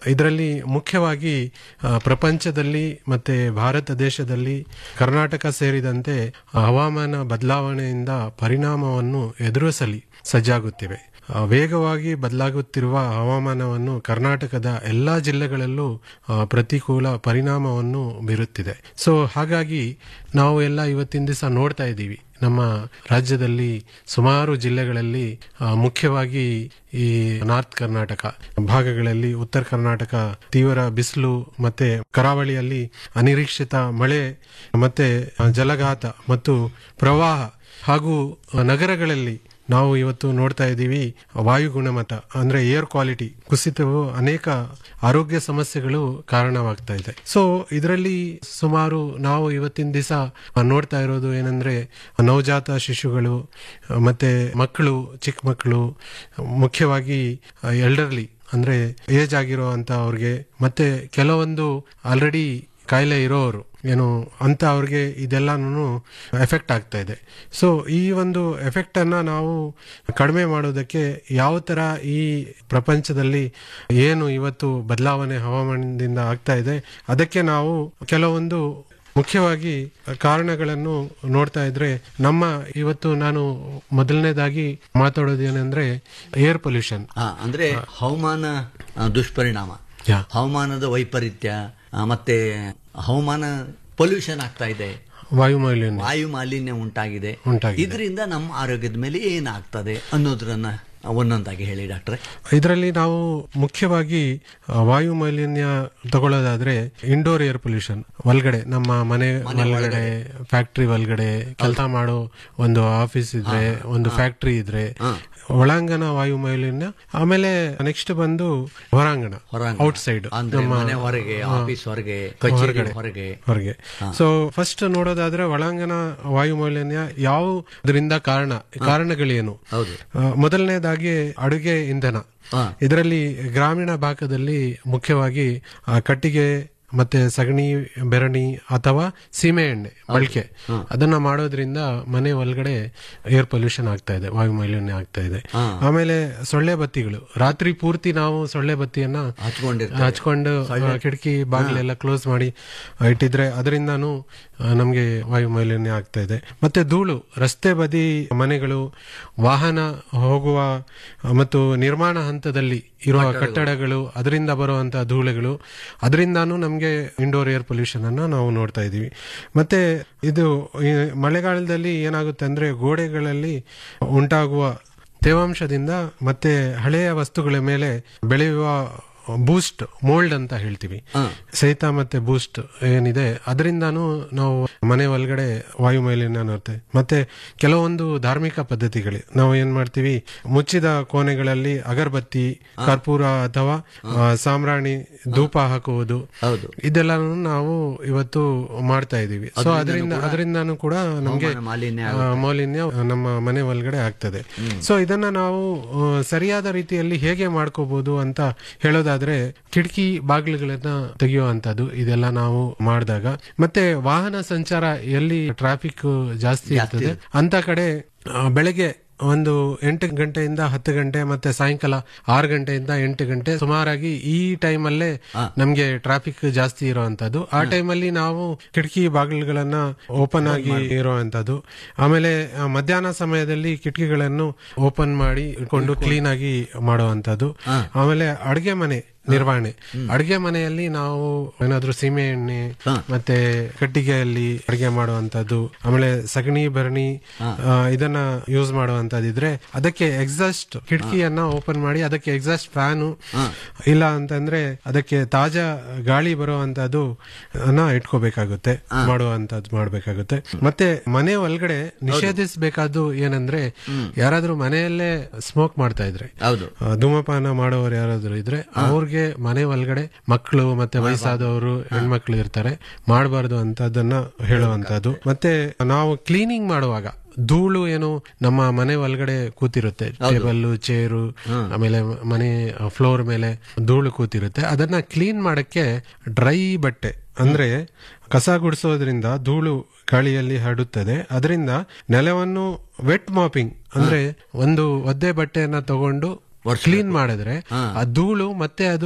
ಇದರಲ್ಲಿ ಮುಖ್ಯವಾಗಿ ಆ, ಪ್ರಪಂಚದಲ್ಲಿ ಮತ್ತೆ ಭಾರತ ದೇಶದಲ್ಲಿ ಕರ್ನಾಟಕ ಸೇರಿದಂತೆ ಹವಾಮಾನ ಬದಲಾವಣೆಯಿಂದ ಪರಿಣಾಮವನ್ನು ಎದುರಿಸಲಿ ಸಜ್ಜಾಗುತ್ತಿವೆ ಆ, ವೇಗವಾಗಿ ಬದಲಾಗುತ್ತಿರುವ ಹವಾಮಾನವನ್ನು ಕರ್ನಾಟಕದ ಎಲ್ಲಾ ಜಿಲ್ಲೆಗಳಲ್ಲೂ ಆ, ಪ್ರತಿಕೂಲ ಪರಿಣಾಮವನ್ನು ಬೀರುತ್ತಿದೆ ಸೊ ಹಾಗಾಗಿ ನಾವು ಎಲ್ಲ ಇವತ್ತಿನ ದಿವಸ ನೋಡ್ತಾ ಇದ್ದೀವಿ ನಮ್ಮ ರಾಜ್ಯದಲ್ಲಿ ಸುಮಾರು ಜಿಲ್ಲೆಗಳಲ್ಲಿ ಆ, ಮುಖ್ಯವಾಗಿ ಈ ನಾರ್ತ್ ಕರ್ನಾಟಕ ಭಾಗಗಳಲ್ಲಿ ಉತ್ತರ ಕರ್ನಾಟಕ ತೀವ್ರ ಬಿಸಿಲು ಮತ್ತೆ ಕರಾವಳಿಯಲ್ಲಿ ಅನಿರೀಕ್ಷಿತ ಮಳೆ ಮತ್ತೆ ಆ, ಜಲಘಾತ ಮತ್ತು ಪ್ರವಾಹ ಹಾಗೂ ನಗರಗಳಲ್ಲಿ ನಾವು ಇವತ್ತು ನೋಡ್ತಾ ಇದ್ದೀವಿ ವಾಯು ಗುಣಮಟ್ಟ ಅಂದ್ರೆ ಏರ್ ಕ್ವಾಲಿಟಿ ಕುಸಿತವು ಅನೇಕ ಆರೋಗ್ಯ ಸಮಸ್ಯೆಗಳು ಕಾರಣವಾಗ್ತಾ ಇದೆ ಸೊ ಇದರಲ್ಲಿ ಸುಮಾರು ನಾವು ಇವತ್ತಿನ ದಿವಸ ನೋಡ್ತಾ ಇರೋದು ಏನಂದ್ರೆ ನವಜಾತ ಶಿಶುಗಳು ಮತ್ತೆ ಮಕ್ಕಳು ಚಿಕ್ಕ ಮಕ್ಕಳು ಮುಖ್ಯವಾಗಿ ಎಲ್ಡರ್ಲಿ ಅಂದ್ರೆ ಏಜ್ ಆಗಿರೋ ಅಂತ ಅವ್ರಿಗೆ ಮತ್ತೆ ಕೆಲವೊಂದು ಆಲ್ರೆಡಿ ಕಾಯಿಲೆ ಇರೋರು ಏನು ಅಂತ ಅವ್ರಿಗೆ ಇದೆಲ್ಲಾನು ಎಫೆಕ್ಟ್ ಆಗ್ತಾ ಇದೆ ಸೊ ಈ ಒಂದು ಎಫೆಕ್ಟ್ ಅನ್ನ ನಾವು ಕಡಿಮೆ ಮಾಡೋದಕ್ಕೆ ಯಾವ ತರ ಈ ಪ್ರಪಂಚದಲ್ಲಿ ಏನು ಇವತ್ತು ಬದಲಾವಣೆ ಹವಾಮಾನದಿಂದ ಆಗ್ತಾ ಇದೆ ಅದಕ್ಕೆ ನಾವು ಕೆಲವೊಂದು ಮುಖ್ಯವಾಗಿ ಕಾರಣಗಳನ್ನು ನೋಡ್ತಾ ಇದ್ರೆ ನಮ್ಮ ಇವತ್ತು ನಾನು ಮೊದಲನೇದಾಗಿ ಮಾತಾಡೋದೇನೆಂದ್ರೆ ಏರ್ ಪೊಲ್ಯೂಷನ್ ಆ, ಅಂದ್ರೆ ಹವಾಮಾನ ಆ, ದುಷ್ಪರಿಣಾಮ ಯಾ. ಹವಾಮಾನದ ವೈಪರೀತ್ಯ ಆ, ಮತ್ತೆ ಹವಾಮಾನ ಪೊಲ್ಯೂಷನ್ ಆಗ್ತಾ ಇದೆ ವಾಯು ಮಾಲಿನ್ಯ ವಾಯು ಮಾಲಿನ್ಯ ಉಂಟಾಗಿದೆ ಉಂಟಾಗಿದೆ. ಇದರಿಂದ ನಮ್ಮ ಆರೋಗ್ಯದ ಮೇಲೆ ಏನಾಗ್ತದೆ ಅನ್ನೋದ್ರನ್ನ ಒಂದೊಂದಾಗಿ ಹೇಳಿ ಡಾಕ್ಟ್ರೆ ಇದರಲ್ಲಿ ನಾವು ಮುಖ್ಯವಾಗಿ ಆ, ವಾಯು ಮಾಲಿನ್ಯ ತಗೊಳ್ಳೋದಾದ್ರೆ ಇಂಡೋರ್ ಏರ್ ಪೊಲ್ಯೂಷನ್ ಒಳಗಡೆ ನಮ್ಮ ಮನೆ ಒಳಗಡೆ ಫ್ಯಾಕ್ಟ್ರಿ ಒಳಗಡೆ ಕೆಲಸ ಮಾಡೋ ಒಂದು ಆಫೀಸ್ ಇದ್ರೆ ಒಂದು ಫ್ಯಾಕ್ಟ್ರಿ ಇದ್ರೆ ಒಳಾಂಗಣ ವಾಯು ಮಾಲಿನ್ಯ ಆಮೇಲೆ ನೆಕ್ಸ್ಟ್ ಬಂದು ಹೊರಾಂಗಣ ಹೊರಾಂಗಣ. ಔಟ್ ಸೈಡ್ ಅಂದ್ರೆ ಮನೆ ಹೊರಗೆ ಆಫೀಸ್ ಹೊರಗೆ ಕಚೇರಿ ಹೊರಗೆ ಹೊರಗೆ ಸೊ ಫಸ್ಟ್ ನೋಡೋದಾದ್ರೆ ಒಳಾಂಗಣ ವಾಯು ಮಾಲಿನ್ಯ ಯಾವುದರಿಂದ ಕಾರಣ ಕಾರಣಗಳೇನು ಹೌದು ಆ, ಮೊದಲನೇದಾಗಿ ಅಡುಗೆ ಇಂಧನ ಹಾ. ಇದರಲ್ಲಿ ಗ್ರಾಮೀಣ ಭಾಗದಲ್ಲಿ ಮುಖ್ಯವಾಗಿ ಆ, ಕಟ್ಟಿಗೆ ಮತ್ತೆ ಸಗಣಿ ಬೆರಣಿ ಅಥವಾ ಸೀಮೆ ಎಣ್ಣೆ ಬಳಕೆ ಅದನ್ನ ಮಾಡೋದ್ರಿಂದ ಮನೆ ಒಳಗಡೆ ಏರ್ ಪೊಲ್ಯೂಷನ್ ಆಗ್ತಾ ಇದೆ ವಾಯು ಮಾಲಿನ್ಯ ಆಗ್ತಾ ಇದೆ ಆಮೇಲೆ ಸೊಳ್ಳೆ ಬತ್ತಿಗಳು ರಾತ್ರಿ ಪೂರ್ತಿ ನಾವು ಸೊಳ್ಳೆ ಬತ್ತಿಯನ್ನ ಹಚ್ಕೊಂಡಿರ್ತಾರೆ ಹಚ್ಕೊಂಡು ಆ, ಕಿಟಕಿ ಬಾಗಿಲೆಲ್ಲ ಕ್ಲೋಸ್ ಮಾಡಿ ಆ, ಇಟ್ಟಿದ್ರೆ ಅದರಿಂದಾನು ಆ, ನಮ್ಗೆ ವಾಯು ಮಾಲಿನ್ಯ ಆಗ್ತಾ ಇದೆ ಮತ್ತೆ ಧೂಳು ರಸ್ತೆ ಬದಿ ಮನೆಗಳು ವಾಹನ ಹೋಗುವ ಆ, ಮತ್ತು ನಿರ್ಮಾಣ ಹಂತದಲ್ಲಿ ಇರುವ ಕಟ್ಟಡಗಳು ಅದರಿಂದ ಬರುವಂತಹ ಧೂಳುಗಳು ಅದರಿಂದಾನು ನಮ್ಗೆ ಇಂಡೋರ್ ಏರ್ ಪೊಲ್ಯೂಷನ್ ಅನ್ನ ನಾವು ನೋಡ್ತಾ ಇದೀವಿ ಮತ್ತೆ ಇದು ಈ ಮಳೆಗಾಲದಲ್ಲಿ ಏನಾಗುತ್ತೆ ಅಂದ್ರೆ ಗೋಡೆಗಳಲ್ಲಿ ಉಂಟಾಗುವ ತೇವಾಂಶದಿಂದ ಮತ್ತೆ ಹಳೆಯ ವಸ್ತುಗಳ ಮೇಲೆ ಬೆಳೆಯುವ ಬೂಸ್ಟ್ ಮೋಲ್ಡ್ ಅಂತ ಹೇಳ್ತೀವಿ ಸಹಿತ ಮತ್ತೆ ಬೂಸ್ಟ್ ಏನಿದೆ ಅದರಿಂದಾನು ನಾವು ಮನೆ ಒಳಗಡೆ ವಾಯು ಮಾಲಿನ್ಯ ನೋಡ್ತೇವೆ ಮತ್ತೆ ಕೆಲವೊಂದು ಧಾರ್ಮಿಕ ಪದ್ಧತಿಗಳು ನಾವು ಏನ್ ಮಾಡ್ತೀವಿ ಮುಚ್ಚಿದ ಕೋಣೆಗಳಲ್ಲಿ ಅಗರಬತ್ತಿ ಕರ್ಪೂರ ಅಥವಾ ಆ, ಸಾಂಬ್ರಾಣಿ ಧೂಪ ಹಾಕುವುದು ಹೌದು ಇದೆಲ್ಲಾನು ನಾವು ಇವತ್ತು ಮಾಡ್ತಾ ಇದೀವಿ ಸೊ ಅದರಿಂದ ಅದರಿಂದಾನು ಕೂಡ ನಮ್ಗೆ ಹವಾಮಾನ ಮಾಲಿನ್ಯ ಆ, ಮಾಲಿನ್ಯ ನಮ್ಮ ಮನೆ ಒಳಗಡೆ ಆಗ್ತದೆ ಸೊ ಇದನ್ನ ನಾವು ಆ, ಸರಿಯಾದ ರೀತಿಯಲ್ಲಿ ಹೇಗೆ ಮಾಡ್ಕೋಬಹುದು ಅಂತ ಹೇಳೋದಾದ್ರೆ ಕಿಟಕಿ ಬಾಗಿಲುಗಳನ್ನ ತೆಗೆಯುವಂತದ್ದು ಇದೆಲ್ಲ ನಾವು ಮಾಡಿದಾಗ ಮತ್ತೆ ವಾಹನ ಸಂಚಾರ ಎಲ್ಲಿ ಟ್ರಾಫಿಕ್ ಜಾಸ್ತಿ ಇರ್ತದೆ ಅಂತ ಕಡೆ ಆ, ಬೆಳಗ್ಗೆ ಒಂದು ಎಂಟು ಗಂಟೆಯಿಂದ ಹತ್ತು ಗಂಟೆ ಮತ್ತೆ ಸಾಯಂಕಾಲ ಆರು ಗಂಟೆಯಿಂದ ಎಂಟು ಗಂಟೆ ಸುಮಾರಾಗಿ ಈ ಟೈಮಲ್ಲೇ ನಮ್ಗೆ ಟ್ರಾಫಿಕ್ ಜಾಸ್ತಿ ಇರುವಂತದ್ದು ಆ ಟೈಮಲ್ಲಿ ನಾವು ಕಿಟಕಿ ಬಾಗಿಲುಗಳನ್ನ ಓಪನ್ ಆಗಿ ಇರುವಂತದ್ದು ಆಮೇಲೆ ಆ, ಮಧ್ಯಾಹ್ನ ಸಮಯದಲ್ಲಿ ಕಿಟಕಿಗಳನ್ನು ಓಪನ್ ಮಾಡಿ ಇಟ್ಕೊಂಡು ಕ್ಲೀನ್ ಆಗಿ ಮಾಡುವಂತದ್ದು ಆಮೇಲೆ ಅಡುಗೆ ಮನೆ ನಿರ್ವಹಣೆ ಅಡುಗೆ ಮನೆಯಲ್ಲಿ ನಾವು ಏನಾದ್ರೂ ಸೀಮೆ ಎಣ್ಣೆ ಮತ್ತೆ ಕಟ್ಟಿಗೆಯಲ್ಲಿ ಅಡುಗೆ ಮಾಡುವಂತದ್ದು ಆಮೇಲೆ ಸಗಣಿ ಭರಣಿ ಆ, ಇದನ್ನ ಯೂಸ್ ಮಾಡುವಂತದಿದ್ರೆ ಅದಕ್ಕೆ ಎಕ್ಸಾಸ್ಟ್ ಕಿಟಕಿಯನ್ನ ಓಪನ್ ಮಾಡಿ ಅದಕ್ಕೆ ಎಕ್ಸಾಸ್ಟ್ ಫ್ಯಾನು ಇಲ್ಲ ಅಂತಂದ್ರೆ ಅದಕ್ಕೆ ತಾಜಾ ಗಾಳಿ ಬರುವಂತದ್ದು ಅನ್ನ ಇಟ್ಕೋಬೇಕಾಗುತ್ತೆ ಮಾಡುವಂತದ್ದು ಮಾಡ್ಬೇಕಾಗುತ್ತೆ ಮತ್ತೆ ಮನೆ ಒಳಗಡೆ ನಿಷೇಧಿಸಬೇಕಾದ್ದು ಏನಂದ್ರೆ ಯಾರಾದ್ರೂ ಮನೆಯಲ್ಲೇ ಸ್ಮೋಕ್ ಮಾಡ್ತಾ ಇದ್ರೆ ಹೌದು ಆ, ಧೂಮಪಾನ ಮಾಡೋರು ಯಾರಾದ್ರೂ ಇದ್ರೆ ಅವ್ರಿಗೆ ಮನೆ ಒಳಗಡೆ ಮಕ್ಕಳು ಮತ್ತೆ ವಯಸ್ಸಾದವರು ಹೆಣ್ಮಕ್ಳು ಇರ್ತಾರೆ ಮಾಡಬಾರ್ದು ಅಂತದನ್ನ ಹೇಳುವಂತದ್ದು ಮತ್ತೆ ನಾವು ಕ್ಲೀನಿಂಗ್ ಮಾಡುವಾಗ ಧೂಳು ಏನು ನಮ್ಮ ಮನೆ ಒಳಗಡೆ ಕೂತಿರುತ್ತೆ ಟೇಬಲ್ ಚೇರು ಆಮೇಲೆ ಮನೆ ಫ್ಲೋರ್ ಮೇಲೆ ಧೂಳು ಕೂತಿರುತ್ತೆ ಅದನ್ನ ಕ್ಲೀನ್ ಮಾಡಕ್ಕೆ ಡ್ರೈ ಬಟ್ಟೆ ಅಂದ್ರೆ ಕಸ ಗುಡಿಸೋದ್ರಿಂದ ಧೂಳು ಗಾಳಿಯಲ್ಲಿ ಹರಡುತ್ತದೆ ಅದರಿಂದ ನೆಲವನ್ನು ವೆಟ್ ಮಾಪಿಂಗ್ ಅಂದ್ರೆ ಒಂದು ಒದ್ದೆ ಬಟ್ಟೆಯನ್ನ ತಗೊಂಡು ಕ್ಲೀನ್ ಮಾಡಿದ್ರೆ ಆ ಧೂಳು ಮತ್ತೆ ಅದು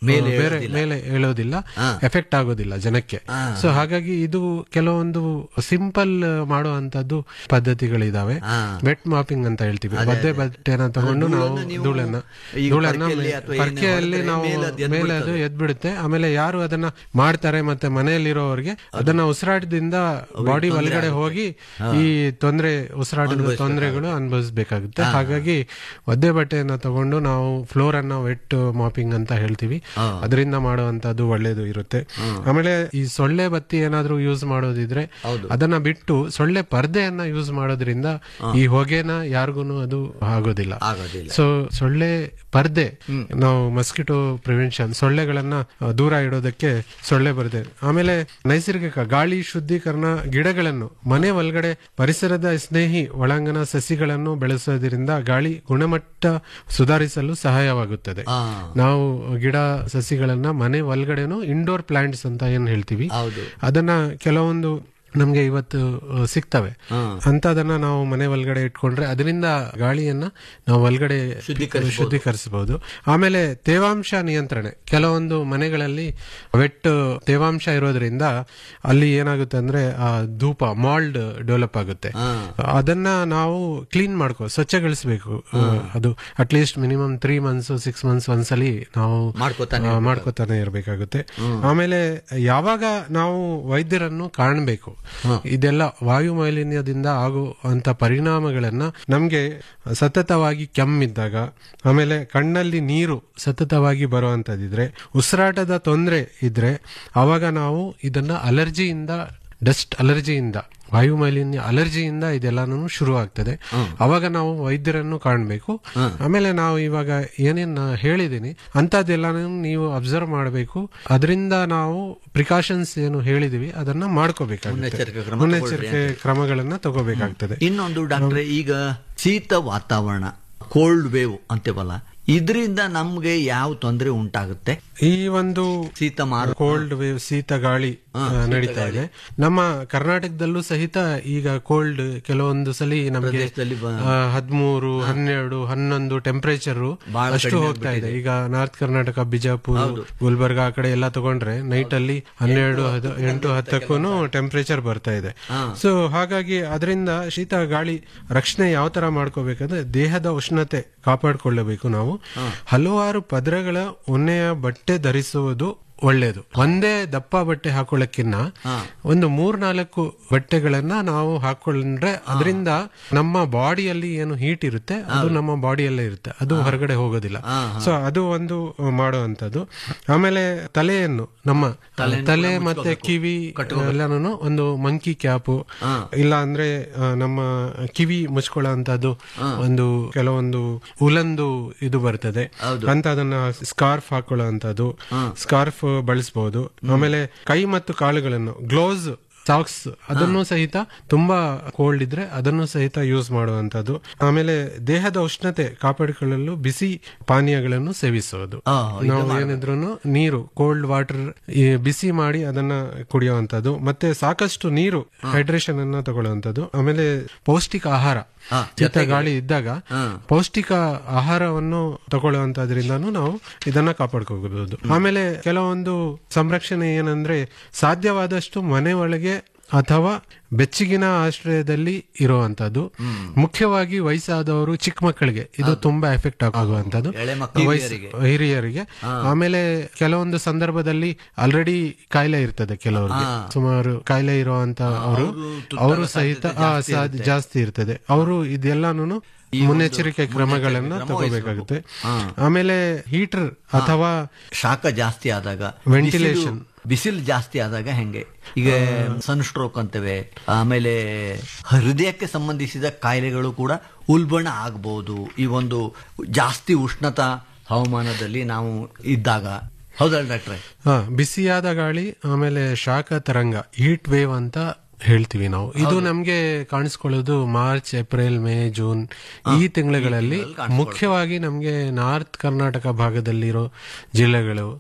ಮೇಲೆ ಬೇರೆ ಮೇಲೆ ಹೇಳೋದಿಲ್ಲ ಎಫೆಕ್ಟ್ ಆಗೋದಿಲ್ಲ ಜನಕ್ಕೆ ಸೊ ಹಾಗಾಗಿ ಇದು ಕೆಲವೊಂದು ಸಿಂಪಲ್ ಮಾಡುವಂತದ್ದು ಪದ್ಧತಿಗಳಿದಾವೆ ಹಾ. ವೆಟ್ ಮಾಪಿಂಗ್ ಅಂತ ಹೇಳ್ತೀವಿ ಒದ್ದೆ ಬಟ್ಟೆನ ತಗೊಂಡು ನಾವು ಧೂಳನ್ನ ನೀವು ಧೂಳನ್ನ ಈಗ ಧೂಳನ್ನ ಪರ್ಕೆಯಲ್ಲಿ ಅಥವಾ ಏನೇ ಪರ್ಕೆಯಲ್ಲಿ ಹೊಡೆದ್ರೆ ನಾವು ಮೇಲೆ ಅದು ಎದ್ದು ಮೇಲೆ ಅದು ಎದ್ಬಿಡುತ್ತೆ ಆಮೇಲೆ ಯಾರು ಅದನ್ನ ಮಾಡ್ತಾರೆ ಮತ್ತೆ ಮನೆಯಲ್ಲಿರೋರಿಗೆ ಅದನ್ನ ಉಸಿರಾಟದಿಂದ ಬಾಡಿ ಒಳಗಡೆ ಹೋಗಿ ಈ ತೊಂದರೆ ಉಸಿರಾಟದ ತೊಂದರೆಗಳು ಅನುಭವಿಸ್ಬೇಕಾಗುತ್ತೆ ಹಾಗಾಗಿ ಒದ್ದೆ ಬಟ್ಟೆಯನ್ನ ತಗೊಂಡು ನಾವು ಫ್ಲೋರ್ ಅನ್ನ ವೆಟ್ ಮಾಪಿಂಗ್ ಅಂತ ಹೇಳ್ತೀವಿ ಅದರಿಂದ ಮಾಡುವಂತದ್ದು ಒಳ್ಳೇದು ಇರುತ್ತೆ ಆಮೇಲೆ ಈ ಸೊಳ್ಳೆ ಬತ್ತಿ ಏನಾದ್ರೂ ಯೂಸ್ ಮಾಡೋದಿದ್ರೆ ಅದನ್ನ ಬಿಟ್ಟು ಸೊಳ್ಳೆ ಪರ್ದೆಯನ್ನ ಯೂಸ್ ಮಾಡೋದ್ರಿಂದ ಈ ಹೊಗೆನ ಯಾರಿಗೂ ಅದು ಆಗೋದಿಲ್ಲ ಆಗೋದಿಲ್ಲ ಸೊ ಸೊಳ್ಳೆ ಪರ್ದೆ ನಾವು ಮಸ್ಕಿಟೋ ಪ್ರಿವೆನ್ಷನ್ ಸೊಳ್ಳೆಗಳನ್ನ ಆ, ದೂರ ಇಡೋದಕ್ಕೆ ಸೊಳ್ಳೆ ಪರ್ದೆ ಆಮೇಲೆ ನೈಸರ್ಗಿಕ ಗಾಳಿ ಶುದ್ಧೀಕರಣ ಗಿಡಗಳನ್ನು ಮನೆ ಒಳಗಡೆ ಪರಿಸರದ ಸ್ನೇಹಿ ಒಳಾಂಗಣ ಸಸಿಗಳನ್ನು ಬೆಳೆಸೋದ್ರಿಂದ ಗಾಳಿ ಗುಣಮಟ್ಟ ಸುಧಾರಿಸಲು ಸಹಾಯವಾಗುತ್ತದೆ ಆ, ನಾವು ಗಿಡ ಸಸಿಗಳನ್ನ ಮನೆ ಒಳಗಡೆನು ಇಂಡೋರ್ ಪ್ಲಾಂಟ್ಸ್ ಅಂತ ಏನ್ ಹೇಳ್ತೀವಿ ಹೌದು ಅದನ್ನ ಕೆಲವೊಂದು ನಮ್ಗೆ ಇವತ್ತು ಆ, ಸಿಗ್ತವೆ ಹಾ. ಅಂತದನ್ನ ನಾವು ಮನೆ ಒಳಗಡೆ ಇಟ್ಕೊಂಡ್ರೆ ಅದರಿಂದ ಗಾಳಿಯನ್ನ ನಾವು ಒಳಗಡೆ ಶುದ್ಧೀಕರಿಸ್ಬೋದು. ಶುದ್ಧೀಕರಿಸಬಹುದು ಆಮೇಲೆ ತೇವಾಂಶ ನಿಯಂತ್ರಣೆ ಕೆಲವೊಂದು ಮನೆಗಳಲ್ಲಿ ವೆಟ್ ತೇವಾಂಶ ಇರೋದ್ರಿಂದ ಅಲ್ಲಿ ಏನಾಗುತ್ತೆ ಅಂದ್ರೆ ಆ ಧೂಪ ಮಾಲ್ಡ್ ಡೆವಲಪ್ ಆಗುತ್ತೆ ಹಾ. ಅದನ್ನ ನಾವು ಕ್ಲೀನ್ ಮಾಡ್ಕೋ ಸ್ವಚ್ಛಗೊಳಿಸಬೇಕು ಅದು at least minimum three months six months ಒಂದ್ಸಲಿ ನಾವು ಮಾಡ್ಕೋತಾನೆ ಆ, ಮಾಡ್ಕೋತಾನೆ ಇರಬೇಕಾಗುತ್ತೆ ಆಮೇಲೆ ಯಾವಾಗ ನಾವು ವೈದ್ಯರನ್ನು ಕಾಣಬೇಕು ಇದೆಲ್ಲ ವಾಯು ಮಾಲಿನ್ಯದಿಂದ ಆಗುವಂತ ಪರಿಣಾಮಗಳನ್ನ ನಮ್ಗೆ ಸತತವಾಗಿ ಕೆಮ್ಮಿದ್ದಾಗ ಆಮೇಲೆ ಕಣ್ಣಲ್ಲಿ ನೀರು ಸತತವಾಗಿ ಬರುವಂತದಿದ್ರೆ ಉಸಿರಾಟದ ತೊಂದರೆ ಇದ್ರೆ ಅವಾಗ ನಾವು ಇದನ್ನ ಅಲರ್ಜಿಯಿಂದ ಡಸ್ಟ್ ಅಲರ್ಜಿಯಿಂದ ವಾಯು ಮಾಲಿನ್ಯ ಅಲರ್ಜಿಯಿಂದ ಇದೆಲ್ಲಾನು ಶುರು ಆಗ್ತದೆ ಅವಾಗ ನಾವು ವೈದ್ಯರನ್ನು ಕಾಣಬೇಕು ಆಮೇಲೆ ನಾವು ಇವಾಗ ಏನೇನ್ ನಾ ಹೇಳಿದೀನಿ ಅಂತದೆಲ್ಲಾನು ನೀವು ಅಬ್ಸರ್ವ್ ಮಾಡಬೇಕು ಅದರಿಂದ ನಾವು ಪ್ರಿಕಾಷನ್ಸ್ ಏನು ಹೇಳಿದೀವಿ ಅದನ್ನ ಮಾಡ್ಕೋಬೇಕಾಗುತ್ತೆ ಮುನ್ನೆಚ್ಚರಿಕೆ ಕ್ರಮ ಮುನ್ನೆಚ್ಚರಿಕೆ ಕ್ರಮಗಳನ್ನ ತಗೋಬೇಕಾಗ್ತದೆ ಇನ್ನೊಂದು ಡಾಕ್ಟ್ರೆ ಈಗ ಶೀತ ವಾತಾವರಣ ಕೋಲ್ಡ್ ವೇವ್ ಅಂತೇವಲ್ಲ ಇದರಿಂದ ನಮ್ಗೆ ಯಾವ ತೊಂದರೆ ಉಂಟಾಗುತ್ತೆ ಈ ಒಂದು ಶೀತ ಮಾರು ಕೋಲ್ಡ್ ವೇವ್ ಶೀತ ಗಾಳಿ ಆ, ನಡೀತಾ ಇದೆ ನಮ್ಮ ಕರ್ನಾಟಕದಲ್ಲೂ ಸಹಿತ ಈಗ ಕೋಲ್ಡ್ ಕೆಲವೊಂದು ಸಲಿ ನಮಗೆ ಪ್ರದೇಶದಲ್ಲಿ ಬ- ಹದಿಮೂರು ಹನ್ನೆರಡು ಹನ್ನೊಂದು ಟೆಂಪರೇಚರ್ ಬಹಳ ಅಷ್ಟು ಹೋಗ್ತಾ ಇದೆ ಈಗ ನಾರ್ತ್ ಕರ್ನಾಟಕ ಬಿಜಾಪುರ ಗುಲ್ಬರ್ಗ ಆ ಕಡೆ ಎಲ್ಲ ತಗೊಂಡ್ರೆ ನೈಟ್ ಅಲ್ಲಿ ಹನ್ನೆರಡು ಹದ- ಎಂಟು ಹತ್ತಕ್ಕೂ ಟೆಂಪರೇಚರ್ ಬರ್ತಾ ಇದೆ ಸೊ ಹಾಗಾಗಿ ಅದರಿಂದ ಶೀತ ಗಾಳಿ ರಕ್ಷಣೆ ಯಾವ ತರ ಮಾಡ್ಕೋಬೇಕಂದ್ರೆ ದೇಹದ ಉಷ್ಣತೆ ಕಾಪಾಡಿಕೊಳ್ಳಬೇಕು ನಾವು ಹಲವಾರು ಪದರಗಳ ಉಣ್ಣೆಯ ಬಟ್ಟೆ ಧರಿಸುವುದು ಒಳ್ಳೇದು ಒಂದೇ ದಪ್ಪ ಬಟ್ಟೆ ಹಾಕೊಳ್ಳಕ್ಕಿನ್ನ ಒಂದು ಮೂರ್ನಾಲ್ಕು ಬಟ್ಟೆಗಳನ್ನ ನಾವು ಹಾಕೊಂಡ್ರೆ ಅದರಿಂದ ನಮ್ಮ ಬಾಡಿಯಲ್ಲಿ ಏನು ಹೀಟ್ ಇರುತ್ತೆ ಅದು ನಮ್ಮ ಬಾಡಿಯಲ್ಲೇ ಇರುತ್ತೆ ಅದು ಹೊರಗಡೆ ಹೋಗೋದಿಲ್ಲ ಸೊ ಅದು ಒಂದು ಮಾಡುವಂತದ್ದು ಆಮೇಲೆ ತಲೆಯನ್ನು ನಮ್ಮ ತಲೆ ಮತ್ತೆ ಕಿವಿ ಎಲ್ಲಾನು ಒಂದು ಮಂಕಿ ಕ್ಯಾಪು ಇಲ್ಲ ಅಂದ್ರೆ ಆ, ನಮ್ಮ ಕಿವಿ ಮುಚ್ಕೊಳ್ಳೋಂಥದ್ದು ಒಂದು ಕೆಲವೊಂದು ಉಲಂದು ಇದು ಬರ್ತದೆ ಅಂತ ಅದನ್ನ ಸ್ಕಾರ್ಫ್ ಹಾಕೊಳ್ಳುವಂತದ್ದು ಸ್ಕಾರ್ಫ್ ಬಳಸಬಹುದು ಆಮೇಲೆ ಕೈ ಮತ್ತು ಕಾಲುಗಳನ್ನು ಗ್ಲೋಸ್ ಸಾಕ್ಸ್ ಅದನ್ನು ಸಹಿತ ತುಂಬಾ ಕೋಲ್ಡ್ ಇದ್ರೆ ಅದನ್ನು ಸಹಿತ ಯೂಸ್ ಮಾಡುವಂತದ್ದು ಆಮೇಲೆ ದೇಹದ ಉಷ್ಣತೆ ಕಾಪಾಡಿಕೊಳ್ಳಲು ಬಿಸಿ ಪಾನೀಯಗಳನ್ನು ಸೇವಿಸೋದು ಆ, ನಾವು ಏನಿದ್ರು ನೀರು ಕೋಲ್ಡ್ ವಾಟರ್ ಬಿಸಿ ಮಾಡಿ ಅದನ್ನ ಕುಡಿಯುವಂತದ್ದು ಮತ್ತೆ ಸಾಕಷ್ಟು ನೀರು ಹೈಡ್ರೇಷನ್ ಅನ್ನ ತಗೊಳ್ಳುವಂತದ್ದು ಆಮೇಲೆ ಪೌಷ್ಟಿಕ ಆಹಾರ ಹಾ, ಶೀತ ಗಾಳಿ ಇದ್ದಾಗ ಹಾ. ಪೌಷ್ಟಿಕ ಆಹಾರವನ್ನು ತಗೊಳ್ಳುವಂತದ್ರಿಂದಾನು ನಾವು ಇದನ್ನ ಕಾಪಾಡ್ಕೋಬಹುದು ಆಮೇಲೆ ಕೆಲವೊಂದು ಸಂರಕ್ಷಣೆ ಏನಂದ್ರೆ ಸಾಧ್ಯವಾದಷ್ಟು ಮನೆ ಒಳಗೆ ಅಥವಾ ಬೆಚ್ಚಗಿನ ಆಶ್ರಯದಲ್ಲಿ ಇರುವಂತದ್ದು ಮುಖ್ಯವಾಗಿ ವಯಸ್ಸಾದವರು ಚಿಕ್ಕ ಮಕ್ಕಳಿಗೆ ಇದು ತುಂಬಾ ಎಫೆಕ್ಟ್ ಆಗುವಂತದ್ದು ಎಳೆ ಮಕ್ಕಳು ವಯಸ್ಸು- ಹಿರಿಯರಿಗೆ ಆಮೇಲೆ ಕೆಲವೊಂದು ಸಂದರ್ಭದಲ್ಲಿ ಆಲ್ರೆಡಿ ಕಾಯಿಲೆ ಇರ್ತದೆ ಕೆಲವರಿಗೆ ಸುಮಾರು ಕಾಯಿಲೆ ಇರುವಂತ ಅವರು ಅವರು ಸಹಿತ ಆ, ಸಾಧ್ಯ- ಜಾಸ್ತಿ ಇರ್ತದೆ ಅವರು ಇದೆಲ್ಲಾನು ಮುನ್ನೆಚ್ಚರಿಕೆ ಕ್ರಮಗಳನ್ನ ತಗೋಬೇಕಾಗುತ್ತೆ ಆಮೇಲೆ ಹೀಟರ್ ಅಥವಾ ಶಾಖ ಜಾಸ್ತಿ ಆದಾಗ Ventilation. ಬಿಸಿಲು- ಬಿಸಿಲು ಜಾಸ್ತಿ ಆದಾಗ ಹೆಂಗೆ ಈಗ ಸನ್ ಸ್ಟ್ರೋಕ್ ಅಂತೇವೆ ಆಮೇಲೆ ಹೃದಯಕ್ಕೆ ಸಂಬಂಧಿಸಿದ ಕಾಯಿಲೆಗಳು ಕೂಡ ಉಲ್ಬಣ ಆಗಬಹುದು ಈ ಒಂದು ಜಾಸ್ತಿ ಉಷ್ಣತಾ ಹವಾಮಾನದಲ್ಲಿ ನಾವು ಇದ್ದಾಗ ಹೌದಲ್ಲ ಡಾಕ್ಟ್ರೆ ಹಾ ಬಿಸಿಯಾದ ಗಾಳಿ ಆಮೇಲೆ ಶಾಖ ತರಂಗ ಹೀಟ್ ವೇವ್ ಅಂತ ಹೇಳ್ತೀವಿ ನಾವು ಇದು ನಮ್ಗೆ ಕಾಣಿಸ್ಕೊಳ್ಳೋದು ಮಾರ್ಚ್ ಏಪ್ರಿಲ್ ಮೇ ಜೂನ್ ಈ ತಿಂಗಳುಗಳಲ್ಲಿ ಮುಖ್ಯವಾಗಿ ನಮ್ಗೆ ನಾರ್ತ್ ಕರ್ನಾಟಕ ಭಾಗದಲ್ಲಿರೋ ಜಿಲ್ಲೆಗಳು